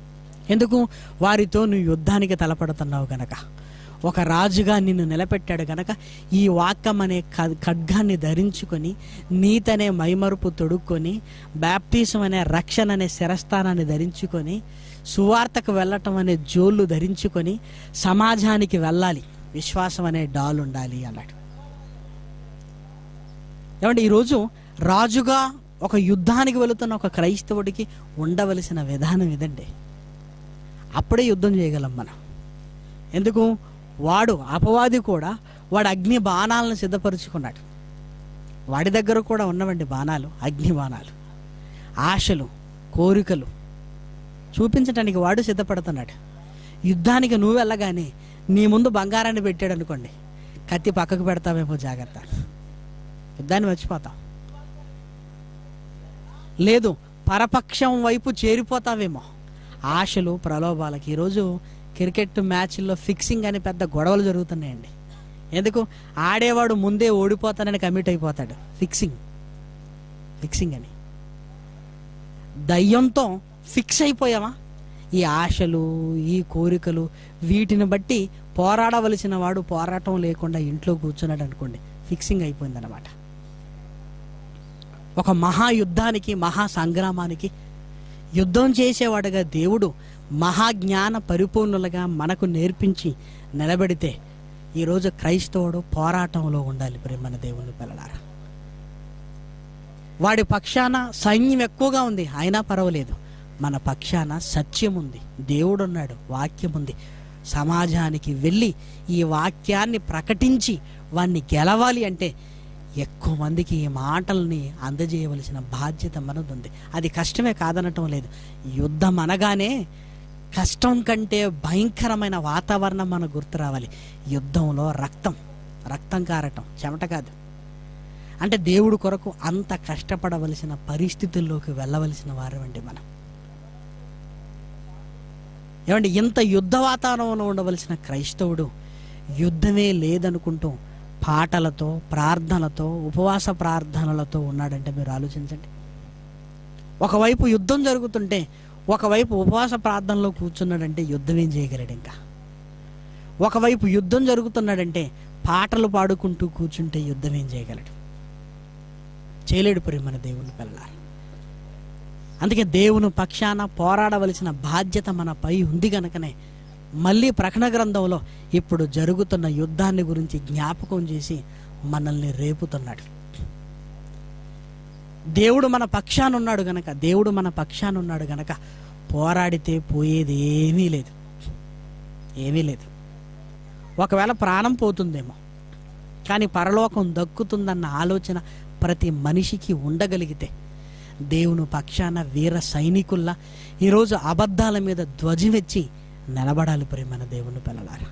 ఎందుకు వారితో నువ్వు యుద్ధానికి తలపడుతున్నావు గనక ఒక రాజుగా నిన్ను నిలబెట్టాడు గనక ఈ వాక్యం అనే ఖ- ఖడ్గాన్ని ధరించుకొని నీతనే మైమరుపు తొడుక్కొని బ్యాప్టిజం అనే రక్షణ అనే శిరస్థానాన్ని ధరించుకొని సువార్తకు వెళ్ళటం అనే జోళ్ళు ధరించుకొని సమాజానికి వెళ్ళాలి విశ్వాసం అనే డాల్ ఉండాలి అన్నాడు ఏమంటే ఈరోజు రాజుగా ఒక యుద్ధానికి వెళుతున్న ఒక క్రైస్తవుడికి ఉండవలసిన విధానం ఇదండి అప్పుడే యుద్ధం చేయగలం మనం ఎందుకు వాడు అపవాది కూడా వాడు అగ్ని బాణాలను సిద్ధపరుచుకున్నాడు వాడి దగ్గర కూడా ఉన్నవండి బాణాలు అగ్ని బాణాలు ఆశలు కోరికలు చూపించడానికి వాడు సిద్ధపడుతున్నాడు యుద్ధానికి నువ్వు వెళ్ళగానే నీ ముందు బంగారాన్ని పెట్టాడు అనుకోండి కత్తి పక్కకు పెడతావేమో జాగ్రత్త యుద్ధాన్ని మర్చిపోతాం లేదు పరపక్షం వైపు చేరిపోతావేమో ఆశలు ప్రలోభాలకి ఈరోజు క్రికెట్ మ్యాచ్ల్లో ఫిక్సింగ్ అని పెద్ద గొడవలు జరుగుతున్నాయండి ఎందుకు ఆడేవాడు ముందే ఓడిపోతానని కమిట్ అయిపోతాడు ఫిక్సింగ్ ఫిక్సింగ్ అని దయ్యంతో ఫిక్స్ అయిపోయామా ఈ ఆశలు ఈ కోరికలు వీటిని బట్టి పోరాడవలసిన వాడు పోరాటం లేకుండా ఇంట్లో కూర్చున్నాడు అనుకోండి ఫిక్సింగ్ అయిపోయిందన్నమాట ఒక మహాయుద్ధానికి మహా సంగ్రామానికి యుద్ధం చేసేవాడుగా దేవుడు మహాజ్ఞాన పరిపూర్ణులుగా మనకు నేర్పించి నిలబెడితే ఈరోజు క్రైస్తవుడు పోరాటంలో ఉండాలి ప్రేమన దేవుని పిల్లలారా వాడి పక్షాన సైన్యం ఎక్కువగా ఉంది అయినా పర్వాలేదు మన పక్షాన సత్యం ఉంది దేవుడు ఉన్నాడు వాక్యం ఉంది సమాజానికి వెళ్ళి ఈ వాక్యాన్ని ప్రకటించి వాన్ని గెలవాలి అంటే ఎక్కువ మందికి ఈ మాటల్ని అందజేయవలసిన బాధ్యత మనది ఉంది అది కష్టమే కాదనటం లేదు యుద్ధం అనగానే కష్టం కంటే భయంకరమైన వాతావరణం మనకు గుర్తు రావాలి యుద్ధంలో రక్తం రక్తం కారటం చెమట కాదు అంటే దేవుడు కొరకు అంత కష్టపడవలసిన పరిస్థితుల్లోకి వెళ్ళవలసిన వారమండి మనం ఏమండి ఇంత యుద్ధ వాతావరణంలో ఉండవలసిన క్రైస్తవుడు యుద్ధమే లేదనుకుంటూ పాటలతో ప్రార్థనలతో ఉపవాస ప్రార్థనలతో ఉన్నాడంటే మీరు ఆలోచించండి ఒకవైపు యుద్ధం జరుగుతుంటే ఒకవైపు ఉపవాస ప్రార్థనలో కూర్చున్నాడంటే యుద్ధం ఏం చేయగలడు ఇంకా ఒకవైపు యుద్ధం జరుగుతున్నాడంటే పాటలు పాడుకుంటూ కూర్చుంటే యుద్ధం ఏం చేయగలడు చేయలేడు పరి మన దేవుని పిల్లలారు అందుకే దేవుని పక్షాన పోరాడవలసిన బాధ్యత మనపై ఉంది గనుకనే మళ్ళీ ప్రకటన గ్రంథంలో ఇప్పుడు జరుగుతున్న యుద్ధాన్ని గురించి జ్ఞాపకం చేసి మనల్ని రేపుతున్నాడు దేవుడు మన పక్షాన ఉన్నాడు గనక దేవుడు మన పక్షాన ఉన్నాడు గనక పోరాడితే పోయేది ఏమీ లేదు ఏమీ లేదు ఒకవేళ ప్రాణం పోతుందేమో కానీ పరలోకం దక్కుతుందన్న ఆలోచన ప్రతి మనిషికి ఉండగలిగితే దేవుని పక్షాన వీర సైనికుల్లా ఈరోజు అబద్ధాల మీద ధ్వజమెచ్చి నిలబడాలి ప్రేమన దేవుని పిల్లలారా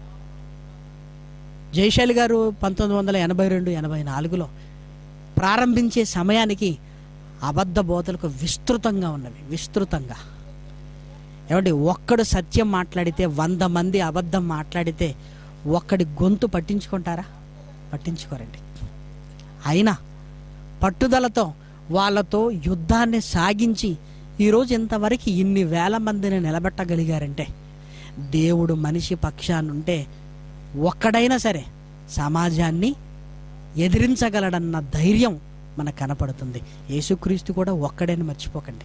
జయశాలి గారు పంతొమ్మిది వందల ఎనభై రెండు ఎనభై నాలుగులో ప్రారంభించే సమయానికి అబద్ధ బోధలకు విస్తృతంగా ఉన్నవి విస్తృతంగా ఏమంటే ఒక్కడు సత్యం మాట్లాడితే వంద మంది అబద్ధం మాట్లాడితే ఒక్కడి గొంతు పట్టించుకుంటారా పట్టించుకోరండి అయినా పట్టుదలతో వాళ్ళతో యుద్ధాన్ని సాగించి ఈరోజు ఇంతవరకు ఇన్ని వేల మందిని నిలబెట్టగలిగారంటే దేవుడు మనిషి పక్షానుంటే ఒక్కడైనా సరే సమాజాన్ని ఎదిరించగలడన్న ధైర్యం మనకు కనపడుతుంది యేసుక్రీస్తు కూడా ఒక్కడని మర్చిపోకండి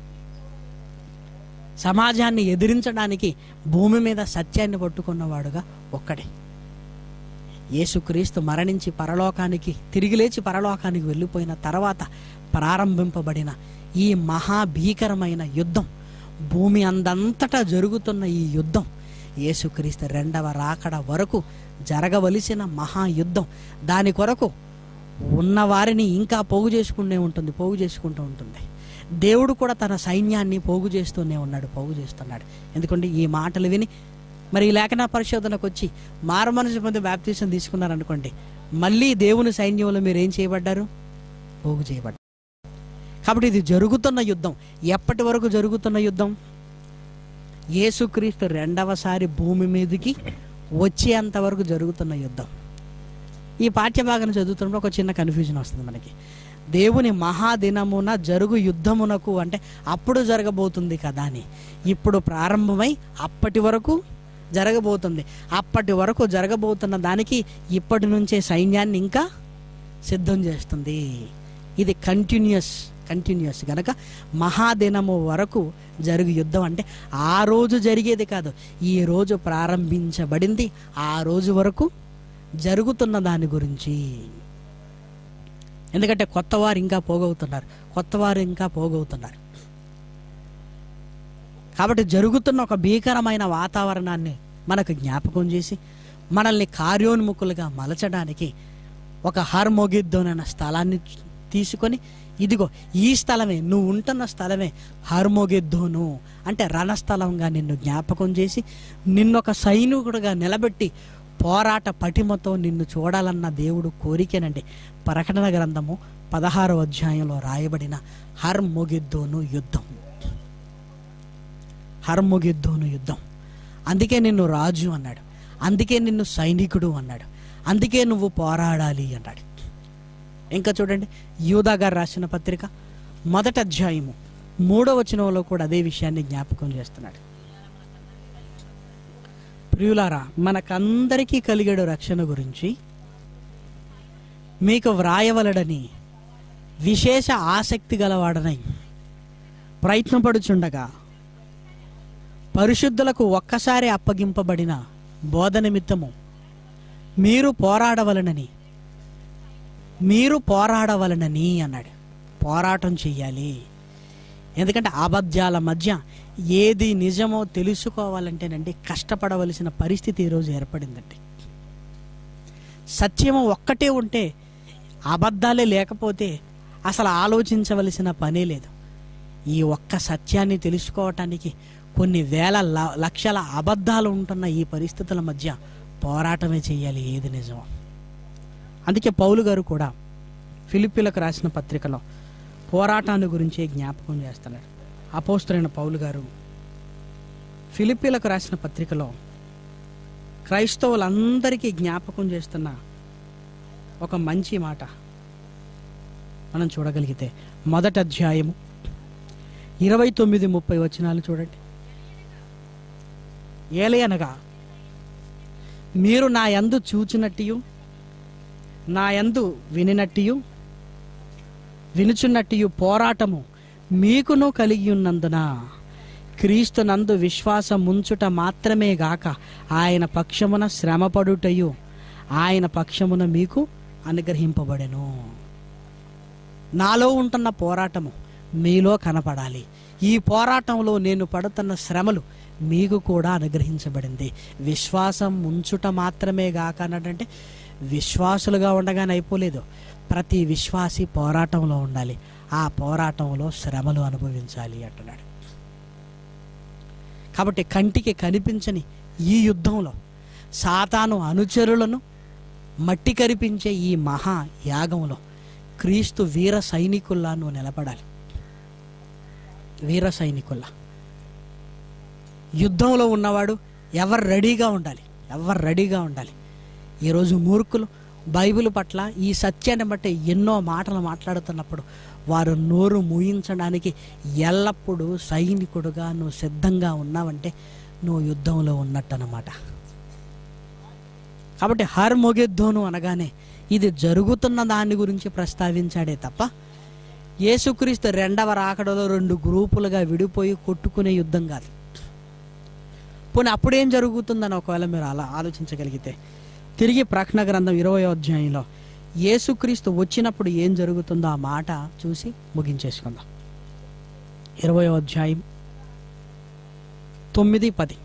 సమాజాన్ని ఎదిరించడానికి భూమి మీద సత్యాన్ని పట్టుకున్నవాడుగా ఒక్కడే యేసుక్రీస్తు మరణించి పరలోకానికి తిరిగి లేచి పరలోకానికి వెళ్ళిపోయిన తర్వాత ప్రారంభింపబడిన ఈ మహాభీకరమైన యుద్ధం భూమి అందంతటా జరుగుతున్న ఈ యుద్ధం యేసుక్రీస్తు రెండవ రాకడ వరకు జరగవలసిన మహాయుద్ధం దాని కొరకు ఉన్నవారిని ఇంకా పోగు చేసుకునే ఉంటుంది పోగు చేసుకుంటూ ఉంటుంది దేవుడు కూడా తన సైన్యాన్ని పోగు చేస్తూనే ఉన్నాడు పోగు చేస్తున్నాడు ఎందుకంటే ఈ మాటలు విని మరి ఈ లేఖన పరిశోధనకు వచ్చి మారు మనసు పొంది బ్యాప్తీసం తీసుకున్నారనుకోండి మళ్ళీ దేవుని సైన్యంలో మీరు ఏం చేయబడ్డారు పోగు చేయబడ్డారు కాబట్టి ఇది జరుగుతున్న యుద్ధం ఎప్పటి వరకు జరుగుతున్న యుద్ధం యేసుక్రీస్తు రెండవసారి భూమి మీదకి వచ్చేంత వరకు జరుగుతున్న యుద్ధం ఈ పాఠ్యభాగం చదువుతున్నప్పుడు ఒక చిన్న కన్ఫ్యూజన్ వస్తుంది మనకి దేవుని మహాదినమున జరుగు యుద్ధమునకు అంటే అప్పుడు జరగబోతుంది కదా అని ఇప్పుడు ప్రారంభమై అప్పటి వరకు జరగబోతుంది అప్పటి వరకు జరగబోతున్న దానికి ఇప్పటి నుంచే సైన్యాన్ని ఇంకా సిద్ధం చేస్తుంది ఇది కంటిన్యూస్ కంటిన్యూస్ గనక మహాదినము వరకు జరుగు యుద్ధం అంటే ఆ రోజు జరిగేది కాదు ఈ రోజు ప్రారంభించబడింది ఆ రోజు వరకు జరుగుతున్న దాని గురించి ఎందుకంటే కొత్తవారు ఇంకా పోగవుతున్నారు కొత్తవారు ఇంకా పోగవుతున్నారు కాబట్టి జరుగుతున్న ఒక భీకరమైన వాతావరణాన్ని మనకు జ్ఞాపకం చేసి మనల్ని కార్యోన్ముఖులుగా మలచడానికి ఒక హర్మొగిద్దోన్ అనే స్థలాన్ని తీసుకొని ఇదిగో ఈ స్థలమే నువ్వు ఉంటున్న స్థలమే హర్మొగిద్దోను అంటే రణస్థలంగా నిన్ను జ్ఞాపకం చేసి నిన్నొక సైనికుడుగా నిలబెట్టి పోరాట పటిమతో నిన్ను చూడాలన్న దేవుడు కోరికేనండి ప్రకటన గ్రంథము పదహారవ అధ్యాయంలో రాయబడిన హర్మొగిద్దోను యుద్ధం హర్ముగిద్దోను యుద్ధం అందుకే నిన్ను రాజు అన్నాడు అందుకే నిన్ను సైనికుడు అన్నాడు అందుకే నువ్వు పోరాడాలి అన్నాడు ఇంకా చూడండి యూదా గారు రాసిన పత్రిక మొదటి అధ్యాయము మూడవ వచనంలో కూడా అదే విషయాన్ని జ్ఞాపకం చేస్తున్నాడు ప్రియులారా మనకందరికీ కలిగేడు రక్షణ గురించి మీకు వ్రాయవలడని విశేష ఆసక్తి గలవాడనై ప్రయత్నపడుచుండగా పరిశుద్ధులకు ఒక్కసారి అప్పగింపబడిన బోధ నిమిత్తము మీరు పోరాడవలనని మీరు పోరాడవలనని అన్నాడు పోరాటం చెయ్యాలి ఎందుకంటే అబద్ధాల మధ్య ఏది నిజమో తెలుసుకోవాలంటేనండి కష్టపడవలసిన పరిస్థితి ఈరోజు ఏర్పడిందండి సత్యము ఒక్కటే ఉంటే అబద్ధాలే లేకపోతే అసలు ఆలోచించవలసిన పనే లేదు ఈ ఒక్క సత్యాన్ని తెలుసుకోవటానికి కొన్ని వేల ల- లక్షల అబద్ధాలు ఉంటున్న ఈ పరిస్థితుల మధ్య పోరాటమే చేయాలి ఏది నిజమో అందుకే పౌలు గారు కూడా ఫిలిప్పీలకు రాసిన పత్రికలో పోరాటాన్ని గురించి జ్ఞాపకం చేస్తున్నాడు అపోస్తులైన పౌలు గారు ఫిలిప్పీలకు రాసిన పత్రికలో క్రైస్తవులందరికీ జ్ఞాపకం చేస్తున్న ఒక మంచి మాట మనం చూడగలిగితే మొదటి అధ్యాయము ఇరవై తొమ్మిది ముప్పై వచనాలు చూడండి ఏలయనగా మీరు నా యందు చూచినట్టియు నా యందు వినినట్టియు వినుచున్నట్టియు పోరాటము మీకును కలిగి ఉన్నందున క్రీస్తు నందు విశ్వాసం ఉంచుట మాత్రమే గాక ఆయన పక్షమున శ్రమపడుటయు ఆయన పక్షమున మీకు అనుగ్రహింపబడెను నాలో ఉంటున్న పోరాటము మీలో కనపడాలి ఈ పోరాటంలో నేను పడుతున్న శ్రమలు మీకు కూడా అనుగ్రహించబడింది విశ్వాసం ఉంచుట మాత్రమే గాక అన్నదంటే విశ్వాసులుగా ఉండగానే అయిపోలేదు ప్రతి విశ్వాసి పోరాటంలో ఉండాలి ఆ పోరాటంలో శ్రమలు అనుభవించాలి అంటున్నాడు కాబట్టి కంటికి కనిపించని ఈ యుద్ధంలో సాతాను అనుచరులను మట్టి కరిపించే ఈ మహా యాగంలో క్రీస్తు వీర సైనికుల్లా నువ్వు నిలబడాలి వీర సైనికుల్లా యుద్ధంలో ఉన్నవాడు ఎవరు రెడీగా ఉండాలి ఎవరు రెడీగా ఉండాలి ఈరోజు మూర్ఖులు బైబిల్ పట్ల ఈ సత్యాన్ని బట్టి ఎన్నో మాటలు మాట్లాడుతున్నప్పుడు వారు నోరు మూయించడానికి ఎల్లప్పుడూ సైనికుడుగా నువ్వు సిద్ధంగా ఉన్నావంటే నువ్వు యుద్ధంలో ఉన్నట్టనమాట కాబట్టి హర్ మొగెద్దోను అనగానే ఇది జరుగుతున్న దాని గురించి ప్రస్తావించాడే తప్ప యేసుక్రీస్తు రెండవ రాకడలో రెండు గ్రూపులుగా విడిపోయి కొట్టుకునే యుద్ధం కాదు పోనీ అప్పుడేం జరుగుతుందని ఒకవేళ మీరు అలా ఆలోచించగలిగితే తిరిగి ప్రకటన గ్రంథం ఇరవై అధ్యాయంలో యేసుక్రీస్తు వచ్చినప్పుడు ఏం జరుగుతుందో ఆ మాట చూసి ముగించేసుకుందాం ఇరవై అధ్యాయం తొమ్మిది పది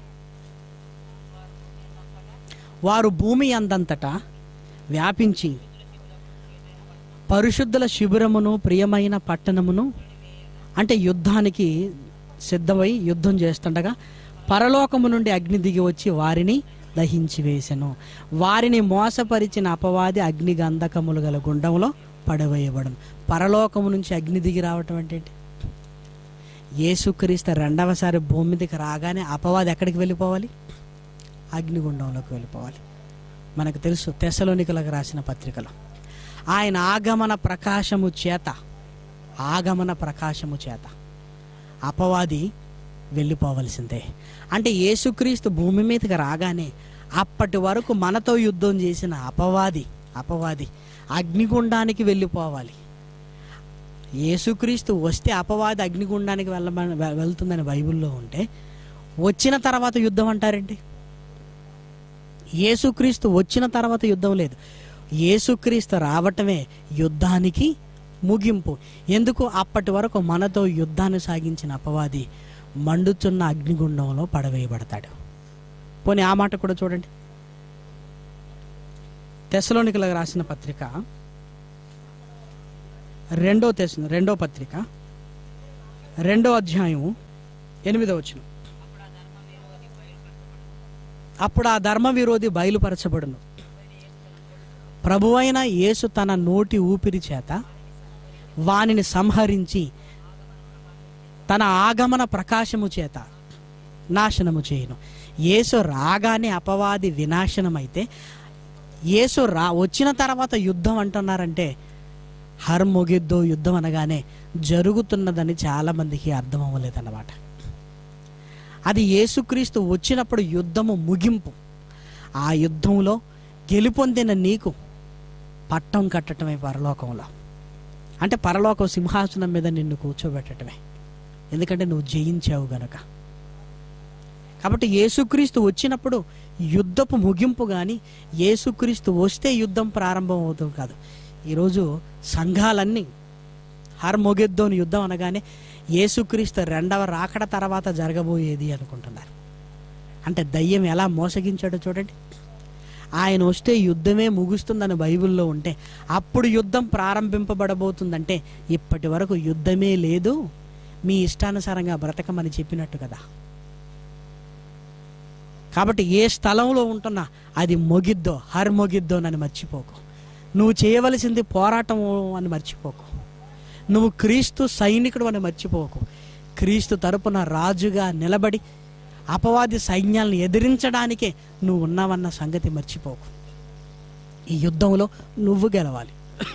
వారు భూమి అందంతటా వ్యాపించి పరిశుద్ధుల శిబిరమును ప్రియమైన పట్టణమును అంటే యుద్ధానికి సిద్ధమై యుద్ధం చేస్తుండగా పరలోకము నుండి అగ్ని దిగి వచ్చి వారిని దహించి వేసెను వారిని మోసపరిచిన అపవాది అగ్ని గంధకములు గల గుండంలో పడవేయబడను పరలోకము నుంచి అగ్ని దిగి రావటం అంటే ఏంటి? యేసుక్రీస్తు రెండవసారి భూమి మీదకి రాగానే అపవాది ఎక్కడికి వెళ్ళిపోవాలి అగ్నిగుండంలోకి వెళ్ళిపోవాలి మనకు తెలుసు తెసలోనికలకు రాసిన పత్రికలో ఆయన ఆగమన ప్రకాశము చేత ఆగమన ప్రకాశము చేత అపవాది వెళ్ళిపోవలసిందే అంటే యేసుక్రీస్తు భూమి మీదకి రాగానే అప్పటి వరకు మనతో యుద్ధం చేసిన అపవాది అపవాది అగ్నిగుండానికి వెళ్ళిపోవాలి యేసుక్రీస్తు వస్తే అపవాది అగ్నిగుండానికి వెళ్ళమని వె- వెళ్తుందని బైబిల్లో ఉంటే వచ్చిన తర్వాత యుద్ధం అంటారేంటి యేసుక్రీస్తు వచ్చిన తర్వాత యుద్ధం లేదు యేసుక్రీస్తు రావటమే యుద్ధానికి ముగింపు ఎందుకు అప్పటి వరకు మనతో యుద్ధాన్ని సాగించిన అపవాది మండుచున్న అగ్నిగుండంలో పడవేయబడతాడు పోనీ ఆ మాట కూడా చూడండి తెసలోనికలకు రాసిన పత్రిక రెండో తెస్ రెండో పత్రిక రెండో అధ్యాయం ఎనిమిదో వచనం అప్పుడు ఆ ధర్మ విరోధి బయలుపరచబడును ప్రభువైన యేసు తన నోటి ఊపిరి చేత వానిని సంహరించి తన ఆగమన ప్రకాశము చేత నాశనము చేయను యేసు రాగానే అపవాది వినాశనమైతే యేసు రా వచ్చిన తర్వాత యుద్ధం అంటున్నారంటే హర్మొగిద్దో యుద్ధం అనగానే జరుగుతున్నదని చాలామందికి అర్థం అవ్వలేదన్నమాట అది యేసుక్రీస్తు వచ్చినప్పుడు యుద్ధము ముగింపు ఆ యుద్ధంలో గెలుపొందిన నీకు పట్టం కట్టడమే పరలోకంలో అంటే పరలోకం సింహాసనం మీద నిన్ను కూర్చోబెట్టడమే ఎందుకంటే నువ్వు జయించావు గనక కాబట్టి యేసుక్రీస్తు వచ్చినప్పుడు యుద్ధపు ముగింపు కానీ యేసుక్రీస్తు వస్తే యుద్ధం ప్రారంభం అవుతుంది కాదు ఈరోజు సంఘాలన్నీ హర్మొగెద్దోని యుద్ధం అనగానే యేసుక్రీస్తు రెండవ రాకడ తర్వాత జరగబోయేది అనుకుంటున్నారు అంటే దయ్యం ఎలా మోసగించాడో చూడండి ఆయన వస్తే యుద్ధమే ముగుస్తుందని బైబిల్లో ఉంటే అప్పుడు యుద్ధం ప్రారంభింపబడబోతుందంటే ఇప్పటి వరకు యుద్ధమే లేదు మీ ఇష్టానుసారంగా బ్రతకమని చెప్పినట్టు కదా కాబట్టి ఏ స్థలంలో ఉంటున్నా అది మొగిద్దో హర్ మొగిద్దోనని మర్చిపోకు నువ్వు చేయవలసింది పోరాటం అని మర్చిపోకు నువ్వు క్రీస్తు సైనికుడు అని మర్చిపోకు క్రీస్తు తరపున రాజుగా నిలబడి అపవాది సైన్యాలను ఎదిరించడానికే నువ్వు ఉన్నావన్న సంగతి మర్చిపోకు ఈ యుద్ధంలో నువ్వు గెలవాలి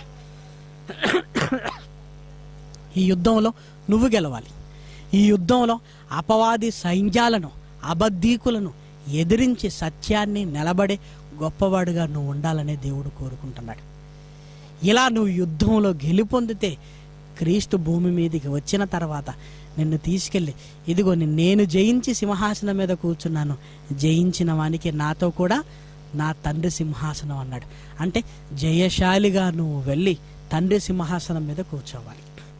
ఈ యుద్ధంలో నువ్వు గెలవాలి ఈ యుద్ధంలో అపవాది సైన్యాలను అబద్ధీకులను ఎదిరించి సత్యాన్ని నిలబడే గొప్పవాడుగా నువ్వు ఉండాలనే దేవుడు కోరుకుంటున్నాడు ఇలా నువ్వు యుద్ధంలో గెలుపొందితే క్రీస్తు భూమి మీదకి వచ్చిన తర్వాత నిన్ను తీసుకెళ్ళి ఇదిగో ని- నేను జయించి సింహాసనం మీద కూర్చున్నాను జయించిన వానికి నాతో కూడా నా తండ్రి సింహాసనం అన్నాడు అంటే జయశాలిగా నువ్వు వెళ్ళి తండ్రి సింహాసనం మీద కూర్చోవాలి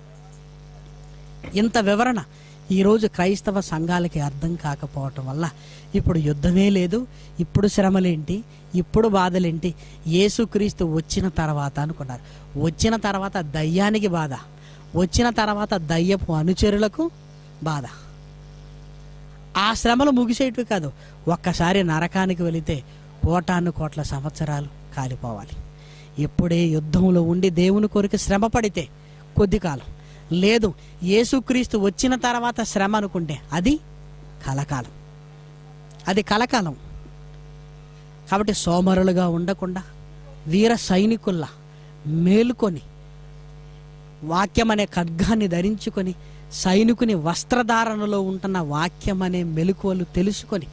ఇంత వివరణ ఈరోజు క్రైస్తవ సంఘాలకి అర్థం కాకపోవటం వల్ల ఇప్పుడు యుద్ధమే లేదు ఇప్పుడు శ్రమలేంటి ఇప్పుడు బాధలేంటి యేసుక్రీస్తు వచ్చిన తర్వాత అనుకున్నారు వచ్చిన తర్వాత దయ్యానికి బాధ వచ్చిన తర్వాత దయ్యపు అనుచరులకు బాధ ఆ శ్రమలు ముగిసేటివి కాదు ఒక్కసారి నరకానికి వెళితే కోటాను కోట్ల సంవత్సరాలు కాలిపోవాలి ఎప్పుడే యుద్ధంలో ఉండి దేవుని కొరకు శ్రమ పడితే కొద్ది కాలం లేదు యేసుక్రీస్తు వచ్చిన తర్వాత శ్రమ అనుకుంటే అది కలకాలం అది కలకాలం కాబట్టి సోమరులుగా ఉండకుండా వీర సైనికుల్లా మేలుకొని వాక్యం అనే ఖడ్గాన్ని ధరించుకొని సైనికుని వస్త్రధారణలో ఉంటున్న వాక్యం అనే మెలకువలు తెలుసుకొని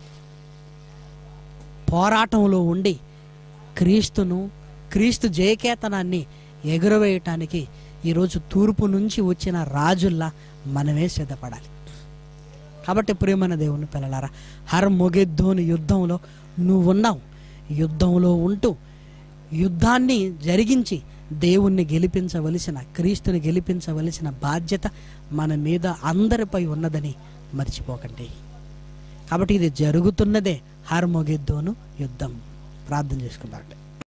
పోరాటంలో ఉండి క్రీస్తును క్రీస్తు జయకేతనాన్ని ఎగురవేయటానికి ఈరోజు తూర్పు నుంచి వచ్చిన రాజుల్లా మనమే సిద్ధపడాలి కాబట్టి ప్రియమైన దేవుని పిల్లలారా హర్ మొగెద్దోని యుద్ధంలో నువ్వు ఉన్నావు యుద్ధంలో ఉంటూ యుద్ధాన్ని జరిగించి దేవుణ్ణి గెలిపించవలసిన క్రీస్తుని గెలిపించవలసిన బాధ్యత మన మీద అందరిపై ఉన్నదని మర్చిపోకండి కాబట్టి ఇది జరుగుతున్నదే హర్ మొగెద్దోను యుద్ధం ప్రార్థన చేసుకుంటారంటే